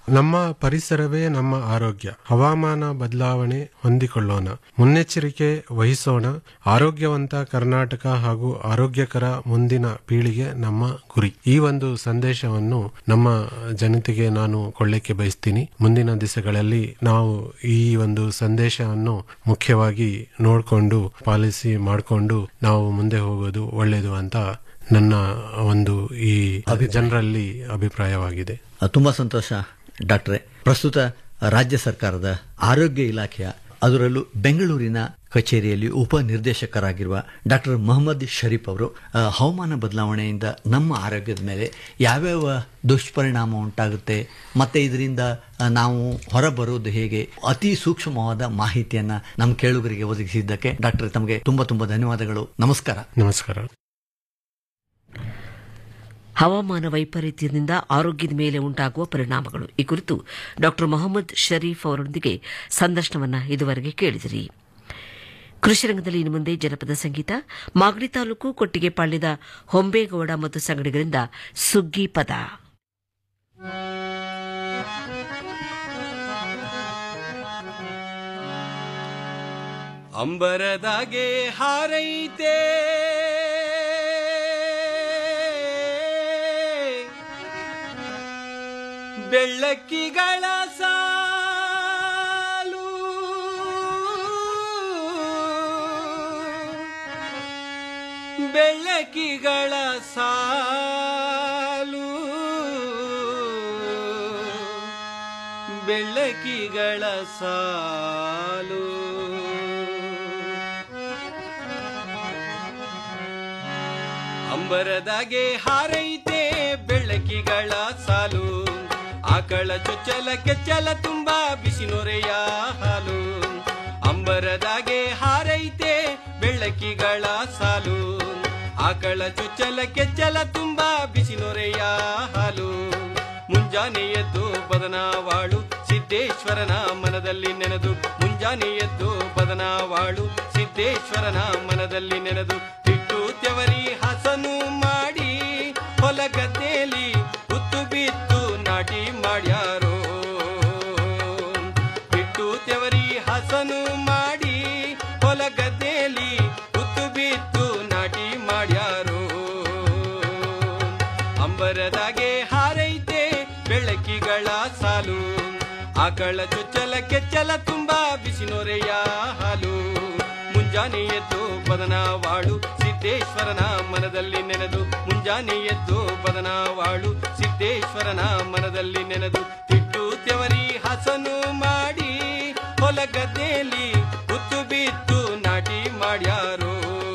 ನಮ್ಮ ಪರಿಸರವೇ ನಮ್ಮ ಆರೋಗ್ಯ ಹವಾಮಾನ ಬದಲಾವಣೆ ಹೊಂದಿಕೊಳ್ಳೋಣ ಮುನ್ನೆಚ್ಚರಿಕೆ ವಹಿಸೋಣ ಆರೋಗ್ಯವಂತ ಕರ್ನಾಟಕ ಹಾಗೂ ಆರೋಗ್ಯಕರ ಮುಂದಿನ ಪೀಳಿಗೆ ನಮ್ಮ ಗುರಿ ಈ ಒಂದು ಸಂದೇಶವನ್ನು ನಮ್ಮ ಜನತೆಗೆ ನಾನು ಕೊಳ್ಳಕ್ಕೆ ಬಯಸ್ತೀನಿ ಮುಂದಿನ ದಿವಸಗಳಲ್ಲಿ ನಾವು ಈ ಒಂದು ಸಂದೇಶವನ್ನು ಮುಖ್ಯವಾಗಿ ನೋಡಿಕೊಂಡು ಪಾಲಿಸಿ ಮಾಡಿಕೊಂಡು ನಾವು ಮುಂದೆ ಹೋಗೋದು ಒಳ್ಳೆಯದು ಅಂತ ನನ್ನ ಒಂದು ಈ ಜನರಲ್ಲಿ ಅಭಿಪ್ರಾಯವಾಗಿದೆ ಆ, ತುಂಬಾ ಸಂತೋಷ ಡಾಕ್ಟ್ರೆ ಪ್ರಸ್ತುತ ರಾಜ್ಯ ಸರ್ಕಾರದ ಆರೋಗ್ಯ ಇಲಾಖೆಯ ಅದರಲ್ಲೂ ಬೆಂಗಳೂರಿನ ಕಚೇರಿಯಲ್ಲಿ ಉಪನಿರ್ದೇಶಕರಾಗಿರುವ ಡಾಕ್ಟರ್ ಮೊಹಮ್ಮದ್ ಶರೀಫ್ ಅವರು ಆ, ಹವಾಮಾನ ಬದಲಾವಣೆಯಿಂದ ನಮ್ಮ ಆರೋಗ್ಯದ ಮೇಲೆ ಯಾವ್ಯಾವ ದುಷ್ಪರಿಣಾಮ ಉಂಟಾಗುತ್ತೆ ಮತ್ತೆ ಇದರಿಂದ ಆ, ನಾವು ಹೊರಬರುವುದು ಹೇಗೆ ಅತಿ ಸೂಕ್ಷ್ಮವಾದ ಮಾಹಿತಿಯನ್ನ ನಮ್ಮ ಕೇಳುಗರಿಗೆ ಒದಗಿಸಿದ್ದಕ್ಕೆ ಡಾಕ್ಟರ್ ತಮಗೆ ತುಂಬಾ ತುಂಬಾ ಧನ್ಯವಾದಗಳು ನಮಸ್ಕಾರ ನಮಸ್ಕಾರ ಹವಾಮಾನ ವೈಪರೀತ್ಯದಿಂದ ಆರೋಗ್ಯದ ಮೇಲೆ ಉಂಟಾಗುವ ಪರಿಣಾಮಗಳು ಈ ಕುರಿತು ಡಾಕ್ಟರ್ ಮೊಹಮ್ಮದ್ ಶರೀಫ್ ಅವರೊಂದಿಗೆ ಸಂದರ್ಶನವನ್ನ ಇದುವರೆಗೆ ಕೇಳಿದಿರಿ ಕೃಷಿ ರಂಗದಲ್ಲಿ ಇನ್ನು ಮುಂದೆ ಜನಪದ ಸಂಗೀತ ಮಾಗಡಿ ತಾಲೂಕು ಕೊಟ್ಟಿಗೆಪಾಳ್ಯದ ಹೊಂಬೇಗೌಡ ಮತ್ತು ಸಂಗಡಿಗರಿಂದ ಸುಗ್ಗಿ ಪದ ಅಂಬರದಾಗೆ ಹಾರೈತೆ ಬೆಳ್ಳಕ್ಕಿಗಳ ಸಾಲು ಬೆಳ್ಳಕ್ಕಿಗಳ ಸಾಲು ಬೆಳ್ಳಕ್ಕಿಗಳ ಸಾಲು ಅಂಬರದಾಗೆ ಹಾರೈತೆ ಬೆಳಕಿಗಳ ಸಾಲು ಆಕಳ ಚೊಚ್ಚಲ ಕೆಚ್ಚಲ ತುಂಬಾ ಬಿಸಿ ನೊರೆಯ ಹಾಲು ಅಂಬರದಾಗೆ ಹಾರೈತೆ ಬೆಳಕಿಗಳ ಸಾಲು ಆಕಳ ಚೊಚ್ಚಲ ಕೆಚ್ಚಲ ತುಂಬಾ ಬಿಸಿ ನೊರೆಯ ಹಾಲು ಮುಂಜಾನೆ ಎದ್ದು ಬದನಾವಾಳು ಸಿದ್ದೇಶ್ವರನ ಮನದಲ್ಲಿ ನೆನೆದು ಮುಂಜಾನೆ ಎದ್ದು ಬದನಾವಾಳು ಸಿದ್ದೇಶ್ವರನ ಮನದಲ್ಲಿ ನೆನೆದು ಬಿಟ್ಟು ತೆವರಿ ಹಸನು ಮಾಡಿ ಹೊಲ ಗದ್ದೆಯಲ್ಲಿ ಉತ್ತು ಬಿತ್ತು ನಾಟಿ ಮಾಡ್ಯಾರೋ ಬಿಟ್ಟು ತೆವರಿ ಹಸನು ಮಾಡಿ ಹೊಲ ಗದ್ದೆಯಲ್ಲಿ ಉತ್ತು ಬಿತ್ತು ನಾಟಿ ಮಾಡ್ಯಾರೋ ಅಂಬರದಾಗೆ ಹಾರೈತೆ ಬೆಳಕಿಗಳ ಸಾಲು ಆಕಳ ಚೊಚ್ಚಲ ಕೆಚ್ಚಲ ತುಂಬಾ ಬಿಸಿ ನೊರೆಯ ಹಾಲು ಮುಂಜಾನೆ ಎದ್ದು ಬದನಾವಾಳು ಸಿದ್ದೇಶ್ವರನ ಮನದಲ್ಲಿ ನೆನೆದು ಮುಂಜಾನೆ ಎದ್ದು ಬದನಾವಾಳು ಸಿದ್ದೇಶ್ವರನ ಮನದಲ್ಲಿ ನೆನೆದು ತಿಟ್ಟು ತೆವರಿ ಹಸನು ಮಾಡಿ ಹೊಲ ಗದ್ದೆಯಲ್ಲಿ ಉತ್ತು ಬಿತ್ತು ನಾಟಿ ಮಾಡ್ಯಾರೋ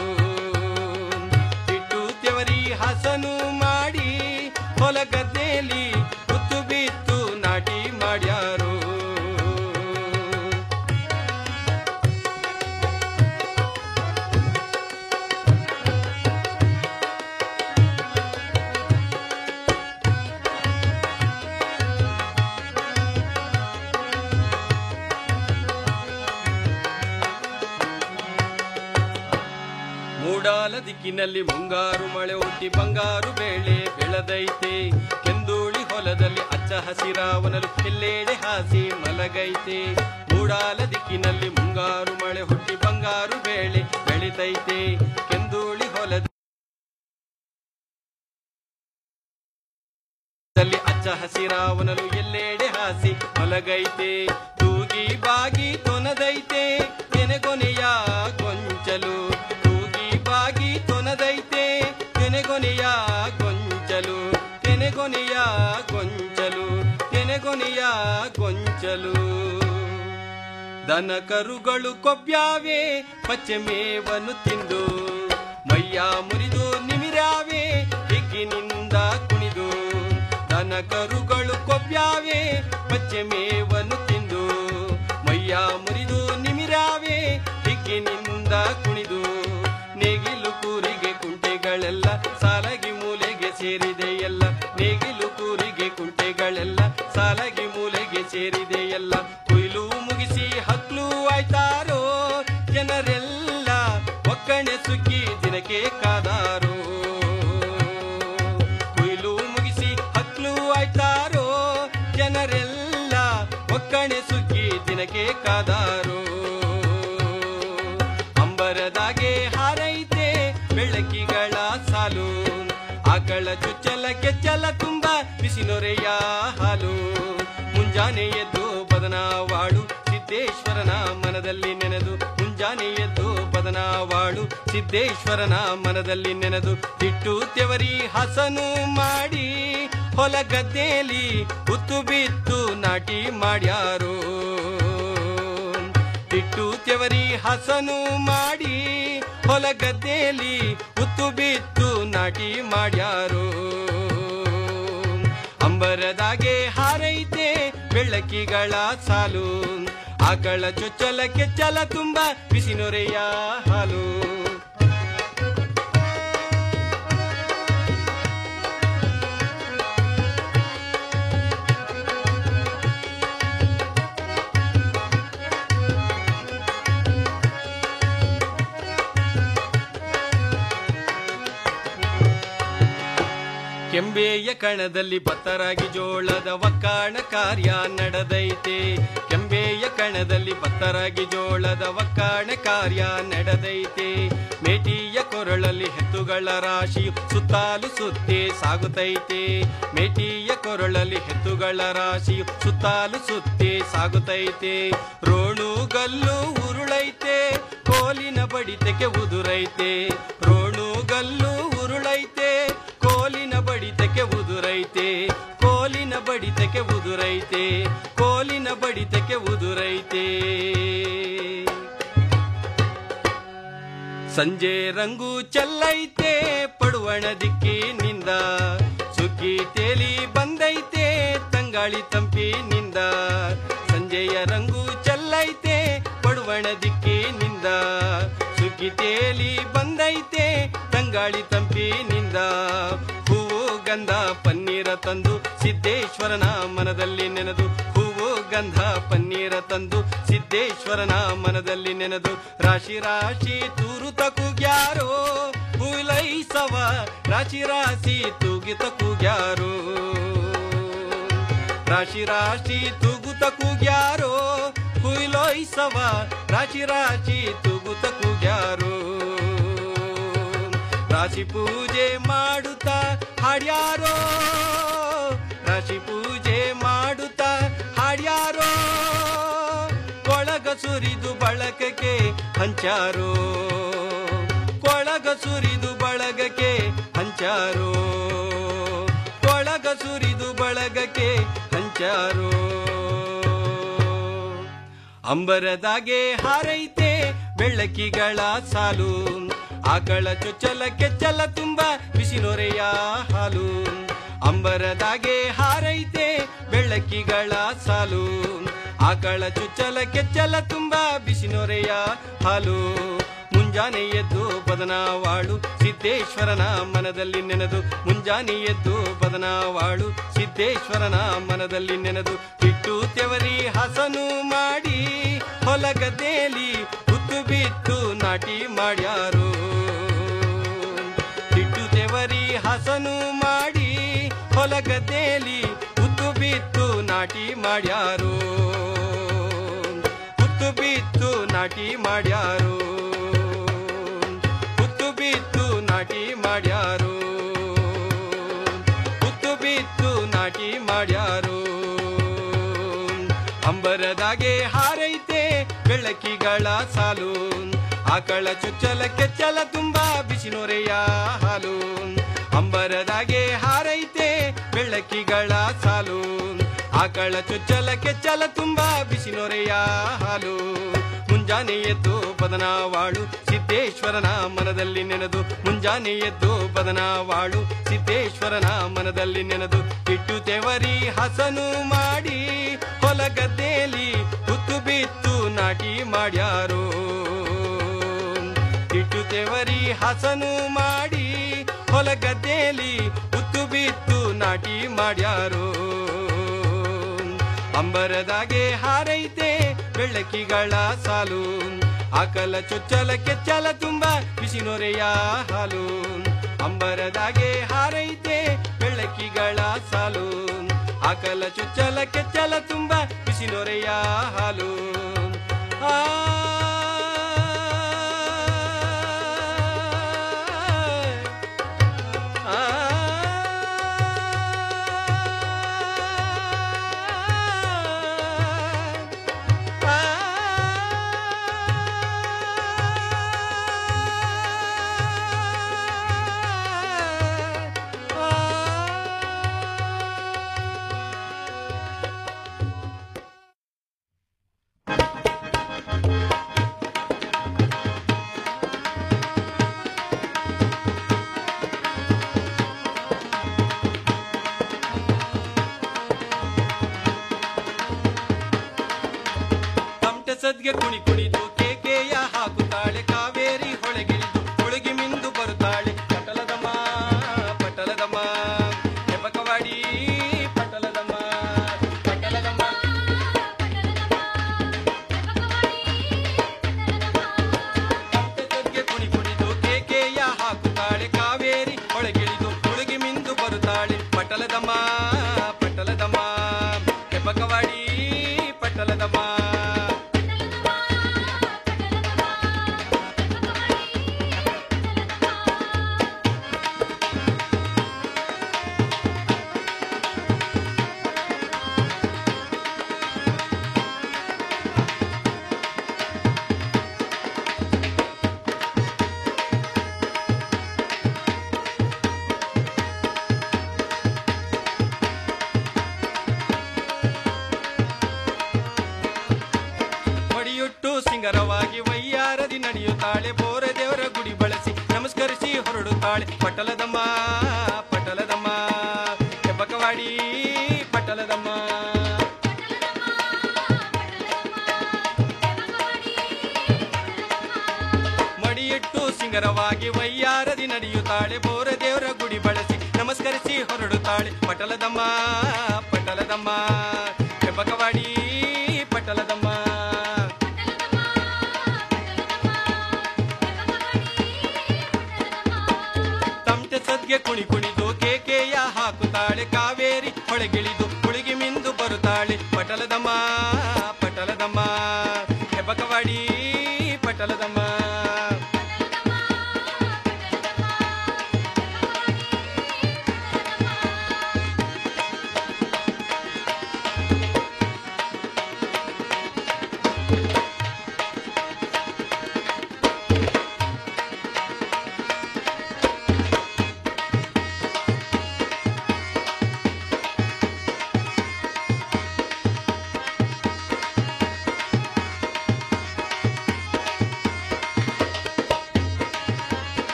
ಬಿಟ್ಟು ತೆವರಿ ಹಸನು ಮಾಡಿ ಹೊಲ ಗದ್ದೆಯಲ್ಲಿ ಉತ್ತು ಬಿತ್ತು ನಾಟಿ ಮಾಡ್ಯಾರೋ ಮೂಡಾಲ ದಿಕ್ಕಿನಲ್ಲಿ ಮುಂಗಾರು ಮಳೆ ಹುಟ್ಟಿ ಬಂಗಾರು ಬೇಳೆ ಬೆಳೆದೈತೆ ಕೆಂದೂಳಿ ಹೊಲದಲ್ಲಿ ಅಚ್ಚ ಹಸಿರಾವನಲು ಎಲ್ಲೆಡೆ ಹಾಸಿ ಮಲಗೈತೆ ಮೂಡಾಲ ದಿಕ್ಕಿನಲ್ಲಿ ಮುಂಗಾರು ಮಳೆ ಹುಟ್ಟಿ ಬಂಗಾರು ಬೇಳೆ ಬೆಳಿತೈತೆ ಕೆಂದೂಳಿ ಹೊಲದಲ್ಲಿ ಅಚ್ಚ ಹಸಿರಾವನಲು ಎಲ್ಲೆಡೆ ಹಾಸಿ ಮಲಗೈತೆ ತೂಗಿ ಬಾಗಿ ತೊನದೈತೆ ತೆನೆಗೊನೆಯ ಗೊಂಚಲು ತೂಗಿ ಬಾಗಿ ತೊನದೈತೆ ತೆನೆಗೊನೆಯ ಗೊಂಚಲು ತೆನೆಗೊನೆಯ ಗೊಂಚಲು ತೆನೆಗೊನೆಯ ಗೊಂಚಲು ದನ ಕರುಗಳು ಕೊಬ್ಬ್ಯಾವೆ ಪಚ್ಚೆ ಮೇವನ್ನು ತಿಂದು ಮೈಯ ಮುರಿದು ನಿಮಿರಾವೆ ಹಿಗ್ಗಿನಿಂದ ಕುಣಿದು ದನ ಕರುಗಳು ಕೊಬ್ಬ್ಯಾವೆ ಪಚ್ಚೆ ಮೇವನ್ನು ತಿಂದು ಮೈಯ ಮುರಿದು ನಿಮಿರಾವೆ ಹಿಗ್ಗಿನಿಂದ ಕುಣಿದು ನೇಗಿಲು ಕೂರಿಗೆ ಕುಂಟೆಗಳೆಲ್ಲ ಸಾಲಗಿ ಮೂಲೆಗೆ ಸೇರಿದೆ ಎಲ್ಲ ನೇಗಿಲು ಕೂರಿಗೆ ಕುಂಟೆಗಳೆಲ್ಲ ಸಾಲಗಿ ಮೂಲೆಗೆ ಸೇರಿದೆ ಎಲ್ಲ ಕೊಯ್ಲು ಮುಗಿಸಿ ಹಕ್ಲು ಆಯ್ತಾರೋ ಜನರೆಲ್ಲ ಒಕ್ಕಣೆ ಸುಗ್ಗಿ ದಿನಕ್ಕೆ ಕಾದಾರೋ ಕೊಯ್ಲು ಮುಗಿಸಿ ಹಕ್ಲು ಆಯ್ತಾರೋ ಜನರೆಲ್ಲ ಬೇಕಾದಾರೋ ಅಂಬರದಾಗೆ ಹಾರೈತೆ ಬೆಳಕಿಗಳ ಸಾಲು ಆಕಳ ಚುಚ್ಚಲ ಕೆಚ್ಚಲ ತುಂಬ ಬಿಸಿನೊರೆಯ ಹಾಲು ಮುಂಜಾನೆ ಎದ್ದು ಬದನಾವಾಳು ಸಿದ್ದೇಶ್ವರನ ಮನದಲ್ಲಿ ನೆನೆದು ಮುಂಜಾನೆ ಎದ್ದು ಬದನಾವಾಳು ಸಿದ್ದೇಶ್ವರನ ಮನದಲ್ಲಿ ನೆನೆದು ಇಟ್ಟು ತೆವರಿ ಹಸನು ಮಾಡಿ ಹೊಲ ಗದ್ದೆಯಲ್ಲಿ ಉತ್ತು ಬಿತ್ತು ನಾಟಿ ಮಾಡ್ಯಾರೋ ಇಟ್ಟು ತೆವರಿ ಹಸನು ಮಾಡಿ ಹೊಲ ಗದ್ದೆಯಲ್ಲಿ ಉತ್ತು ಬಿತ್ತು ನಾಟಿ ಮಾಡ್ಯಾರೋ ಅಂಬರದಾಗೆ ಹಾರೈತೆ ಬೆಳಕಿಗಳ ಸಾಲು ಆಕಳ ಚೊಚ್ಚಲ ಕೆಚ್ಚಲ ತುಂಬ ಬಿಸಿನೊರೆಯ ಹಾಲು ಕೆಂಬೆಯ ಕಣದಲ್ಲಿ ಭತ್ತರಾಗಿ ಜೋಳದ ಒಕ್ಕಾಣ ಕಾರ್ಯ ನಡೆದೈತೆ ಕೆಂಬೆಯ ಕಣದಲ್ಲಿ ಭತ್ತರಾಗಿ ಜೋಳದ ಒಕ್ಕಾಣ ಕಾರ್ಯ ನಡೆದೈತೆ ಮೇಟಿಯ ಕೊರಳಲ್ಲಿ ಹೆತ್ತುಗಳ ರಾಶಿಯು ಸುತ್ತಾಲು ಸುತ್ತೇ ಸಾಗುತ್ತೈತೆ ಮೇಟಿಯ ಕೊರಳಲ್ಲಿ ಹೆತ್ತುಗಳ ರಾಶಿಯು ಸುತ್ತಾಲು ಸುತ್ತೇ ಸಾಗುತ್ತೈತೆ ರೋಣು ಗಲ್ಲು ಉರುಳೈತೆ ಕೋಲಿನ ಬಡಿತಕ್ಕೆ ಉದುರೈತೆ ರೋಣು ಗಲ್ಲು ಉರುಳೈತೆ ಕೋಲಿನ ಬಡಿತಕ್ಕೆ ಉದುರೈತೆ ಕೋಲಿನ ಬಡಿತಕ್ಕೆ ಉದುರೈತೆ ಕೋಲಿನ ಬಡಿತಕ್ಕೆ ಉದುರೈತೆ ಸಂಜೆ ರಂಗು ಚೆಲ್ಲೈತೆ ಪಡುವಣ ದಿಕ್ಕಿನಿಂದ ಸುಗ್ಗಿ ತೇಲಿ ಬಂದೈತೆ ತಂಗಾಳಿ ತಂಪಿನಿಂದ ಸಂಜೆಯ ರಂಗು ಚೆಲ್ಲೈತೆ ಪಡುವಣ ದಿಕ್ಕಿನಿಂದ ಸುಗ್ಗಿ ತೇಲಿ ಬಂದೈತೆ ತಂಗಾಳಿ ತಂಪಿನಿಂದ ಹೂವು ಗಂಧ ಪನ್ನೀರ ತಂದು ಸಿದ್ದೇಶ್ವರನ ಮನದಲ್ಲಿ ನೆನೆದು ಹೂವು ಗಂಧ ಪನ್ನೀರ ತಂದು ಸಿದ್ದೇಶ್ವರನ ಮನದಲ್ಲಿ ನೆನೆದು ರಾಶಿ ರಾಶಿ ತೂರುತ ಕೂಗ್ಯಾರೋ ಹುಲೈಸವ ರಾಶಿ ರಾಶಿ ತೂಗಿತ ಕೂಗ್ಯಾರೋ ರಾಶಿ ರಾಶಿ ತೂಗುತ ಕೂಗ್ಯಾರೋ ಹುಯ್ಲೋಯ್ಸವ ರಾಶಿ ರಾಶಿ ತೂಗುತ ಕೂಗ್ಯಾರೋ ರಾಶಿ ಪೂಜೆ ಮಾಡುತ್ತಾ ಹಾಡ್ಯಾರೋ ರಾಶಿ ಪೂಜೆ ಮಾಡುತ್ತಾ ಹಾಡ್ಯಾರೋ ಕೊಳಗ ಸುರಿದು ಬಳಗಕ್ಕೆ ಹಂಚಾರೋ ಕೊಳಗ ಸುರಿದು ಬಳಗಕ್ಕೆ ಹಂಚಾರೋ ಕೊಳಗ ಸುರಿದು ಬಳಗಕ್ಕೆ ಹಂಚಾರೋ ಅಂಬರದಾಗೆ ಹಾರೈತೆ ಬೆಳ್ಳಕ್ಕಿಗಳ ಸಾಲು ಆಕಳ ಚೊಚ್ಚಲ ಕೆಚ್ಚಲ ತುಂಬ ಬಿಸಿನೊರೆಯ ಹಾಲು ಅಂಬರದಾಗೆ ಹಾರೈತೆ ಬೆಳ್ಳಕ್ಕಿಗಳ ಸಾಲು ಆಕಳ ಚುಚ್ಚಲ ಕೆಚ್ಚಲ ತುಂಬ ಬಿಸಿನೊರೆಯ ಹಾಲು ಮುಂಜಾನೆ ಎದ್ದು ಬದನಾವಾಳು ಸಿದ್ದೇಶ್ವರನ ಮನದಲ್ಲಿ ನೆನೆದು ಮುಂಜಾನೆ ಎದ್ದು ಬದನಾವಾಳು ಸಿದ್ದೇಶ್ವರನ ಮನದಲ್ಲಿ ನೆನೆದು ಬಿಟ್ಟು ತೆವರಿ ಹಸನು ಮಾಡಿ ಹೊಲ ಗದ್ದೆಯಲ್ಲಿ ಹುತ್ತು ಬಿತ್ತು ನಾಟಿ ಮಾಡ್ಯಾರೋ ಬಿಟ್ಟು ತೆವರಿ ಹಸನು ಮಾಡಿ ಹೊಲ ಗದ್ದೆಯಲ್ಲಿ ಹುತ್ತು ಬಿತ್ತು ನಾಟಿ ಮಾಡ್ಯಾರೋ ಹುತ್ತು ಬಿತ್ತು ನಾಟಿ ಮಾಡ್ಯಾರೋ ಹುತ್ತು ಬಿತ್ತು ನಾಟಿ ಮಾಡ್ಯಾರೋ ಹುತ್ತು ಬಿತ್ತು ನಾಟಿ ಮಾಡ್ಯಾರೋ ಅಂಬರದಾಗೆ ಹಾರೈತೆ ಬೆಳಕಿಗಳ ಸಾಲು ಆಕಳ ಚುಚ್ಚಲ ಕೆಚ್ಚಲ ತುಂಬ ಬಿಸಿನೊರೆಯ ಹಾಲು ಅಂಬರದಾಗೆ ಹಾರೈತೆ ಬೆಳಕಿಗಳ ಸಾಲು ಆಕಳ ಚುಚ್ಚಲ ಕೆಚ್ಚಲ ತುಂಬ ಬಿಸಿನೊರೆಯ ಹಾಲು ಮುಂಜಾನೆ ಎದ್ದು ಬದನಾವಾಳು ಸಿದ್ದೇಶ್ವರನ ಮನದಲ್ಲಿ ನೆನೆದು ಮುಂಜಾನೆ ಎದ್ದು ಬದನಾವಾಳು ಸಿದ್ದೇಶ್ವರನ ಮನದಲ್ಲಿ ನೆನೆದು ಇಟ್ಟು ತೆವರಿ ಹಸನು ಮಾಡಿ ಹೊಲ ಗದ್ದೆಯಲ್ಲಿ ಹುತ್ತು ಬಿತ್ತು ನಾಟಿ ಮಾಡ್ಯಾರೋ ಇಟ್ಟು ತೆವರಿ ಹಸನು ಮಾಡಿ ಹೊಲ ಗದ್ದೆಯಲ್ಲಿ ಹುತ್ತು ಬಿತ್ತು ನಾಟಿ ಮಾಡ್ಯಾರೋ ಅಂಬರದಾಗೆ ಹಾರೈತೆ ಬೆಳ್ಳಕ್ಕಿಗಳ ಸಾಲು ಆಕಲ ಚೊಚ್ಚಲ ಕೆಚ್ಚಲ ತುಂಬ ಬಿಸಿನೊರೆಯ ಹಾಲು ಅಂಬರದಾಗೆ ಹಾರೈತೆ ಬೆಳ್ಳಕ್ಕಿಗಳ ಸಾಲು ಆಕಲ ಚುಚ್ಚಲ ಕೆಚ್ಚಲ ತುಂಬ ಬಿಸಿನೊರೆಯ ಹಾಲು ತಮಟೆ ಸದ್ಗೆ ಕುಣಿ ಕುಣಿದು ಕೇಕೆಯ ಹಾಕುತ್ತಾಳೆ ಕಾವೇರಿ ಹೊಳೆಗಿಳಿದು ಹುಳುಗಿ ಮಿಂದು ಬರುತ್ತಾಳೆ ಪಟಲದಮ್ಮ ಪಟಲದಮ್ಮ ಹೆಬಕವಾಡಿ ಪಟಲದಮ್ಮ ಪಟಲದಮ್ಮ ತಮಟೆ ಸದ್ಗೆ ಕುಣಿ ಕುಣಿದು ಕೇಕೆಯ ಹಾಕುತ್ತಾಳೆ ಕಾವೇರಿ ಹೊಳೆಗಿಳಿದು ಹುಳುಗಿ ಮಿಂದು ಬರುತ್ತಾಳೆ ಪಟಲದಮ್ಮ ಪಟಲದಮ್ಮ ಹೆಬಕವಾಡಿ ಪಟಲದಮ್ಮ ಹೊಡಿಯುಟ್ಟು ಸಿಂಗರವಾಗಿ ವೈಯಾರದಿ ನಡೆಯುತ್ತಾಳೆ ಬೋರ ದೇವರ ಗುಡಿ ಬಳಸಿ ನಮಸ್ಕರಿಸಿ ಹೊರಡುತ್ತಾಳೆ ಪಟಲದಮ್ಮ ಪಟಲದಮ್ಮ ಹೆಬ್ಬಕವಾಡಿ ಪಟಲದಮ್ಮ ಮಡಿಯಿಟ್ಟು ಸಿಂಗರವಾಗಿ ವೈಯಾರದಿ ನಡೆಯುತ್ತಾಳೆ ಬೋರ ದೇವರ ಗುಡಿ ಬಳಸಿ ನಮಸ್ಕರಿಸಿ ಹೊರಡುತ್ತಾಳೆ ಪಟಲದಮ್ಮ ಪಟಲದಮ್ಮ ಹೆಬ್ಬಕವಾಡಿ ಪಟಲದಮ್ಮ ತಮಟೆ ಸದ್ಗೆ ಕುಣಿ ಕುಣಿದು ಕೇಕೆಯ ಹಾಕುತ್ತಾಳೆ ಕಾವೇರಿ ಹೊಳೆಗಿಳಿದು ಹುಳುಗಿ ಮಿಂದು ಬರುತ್ತಾಳೆ ಪಟಲದಮ್ಮ ಪಟಲದಮ್ಮ ಹೆಬಕವಾಡಿ ಪಟಲದಮ್ಮ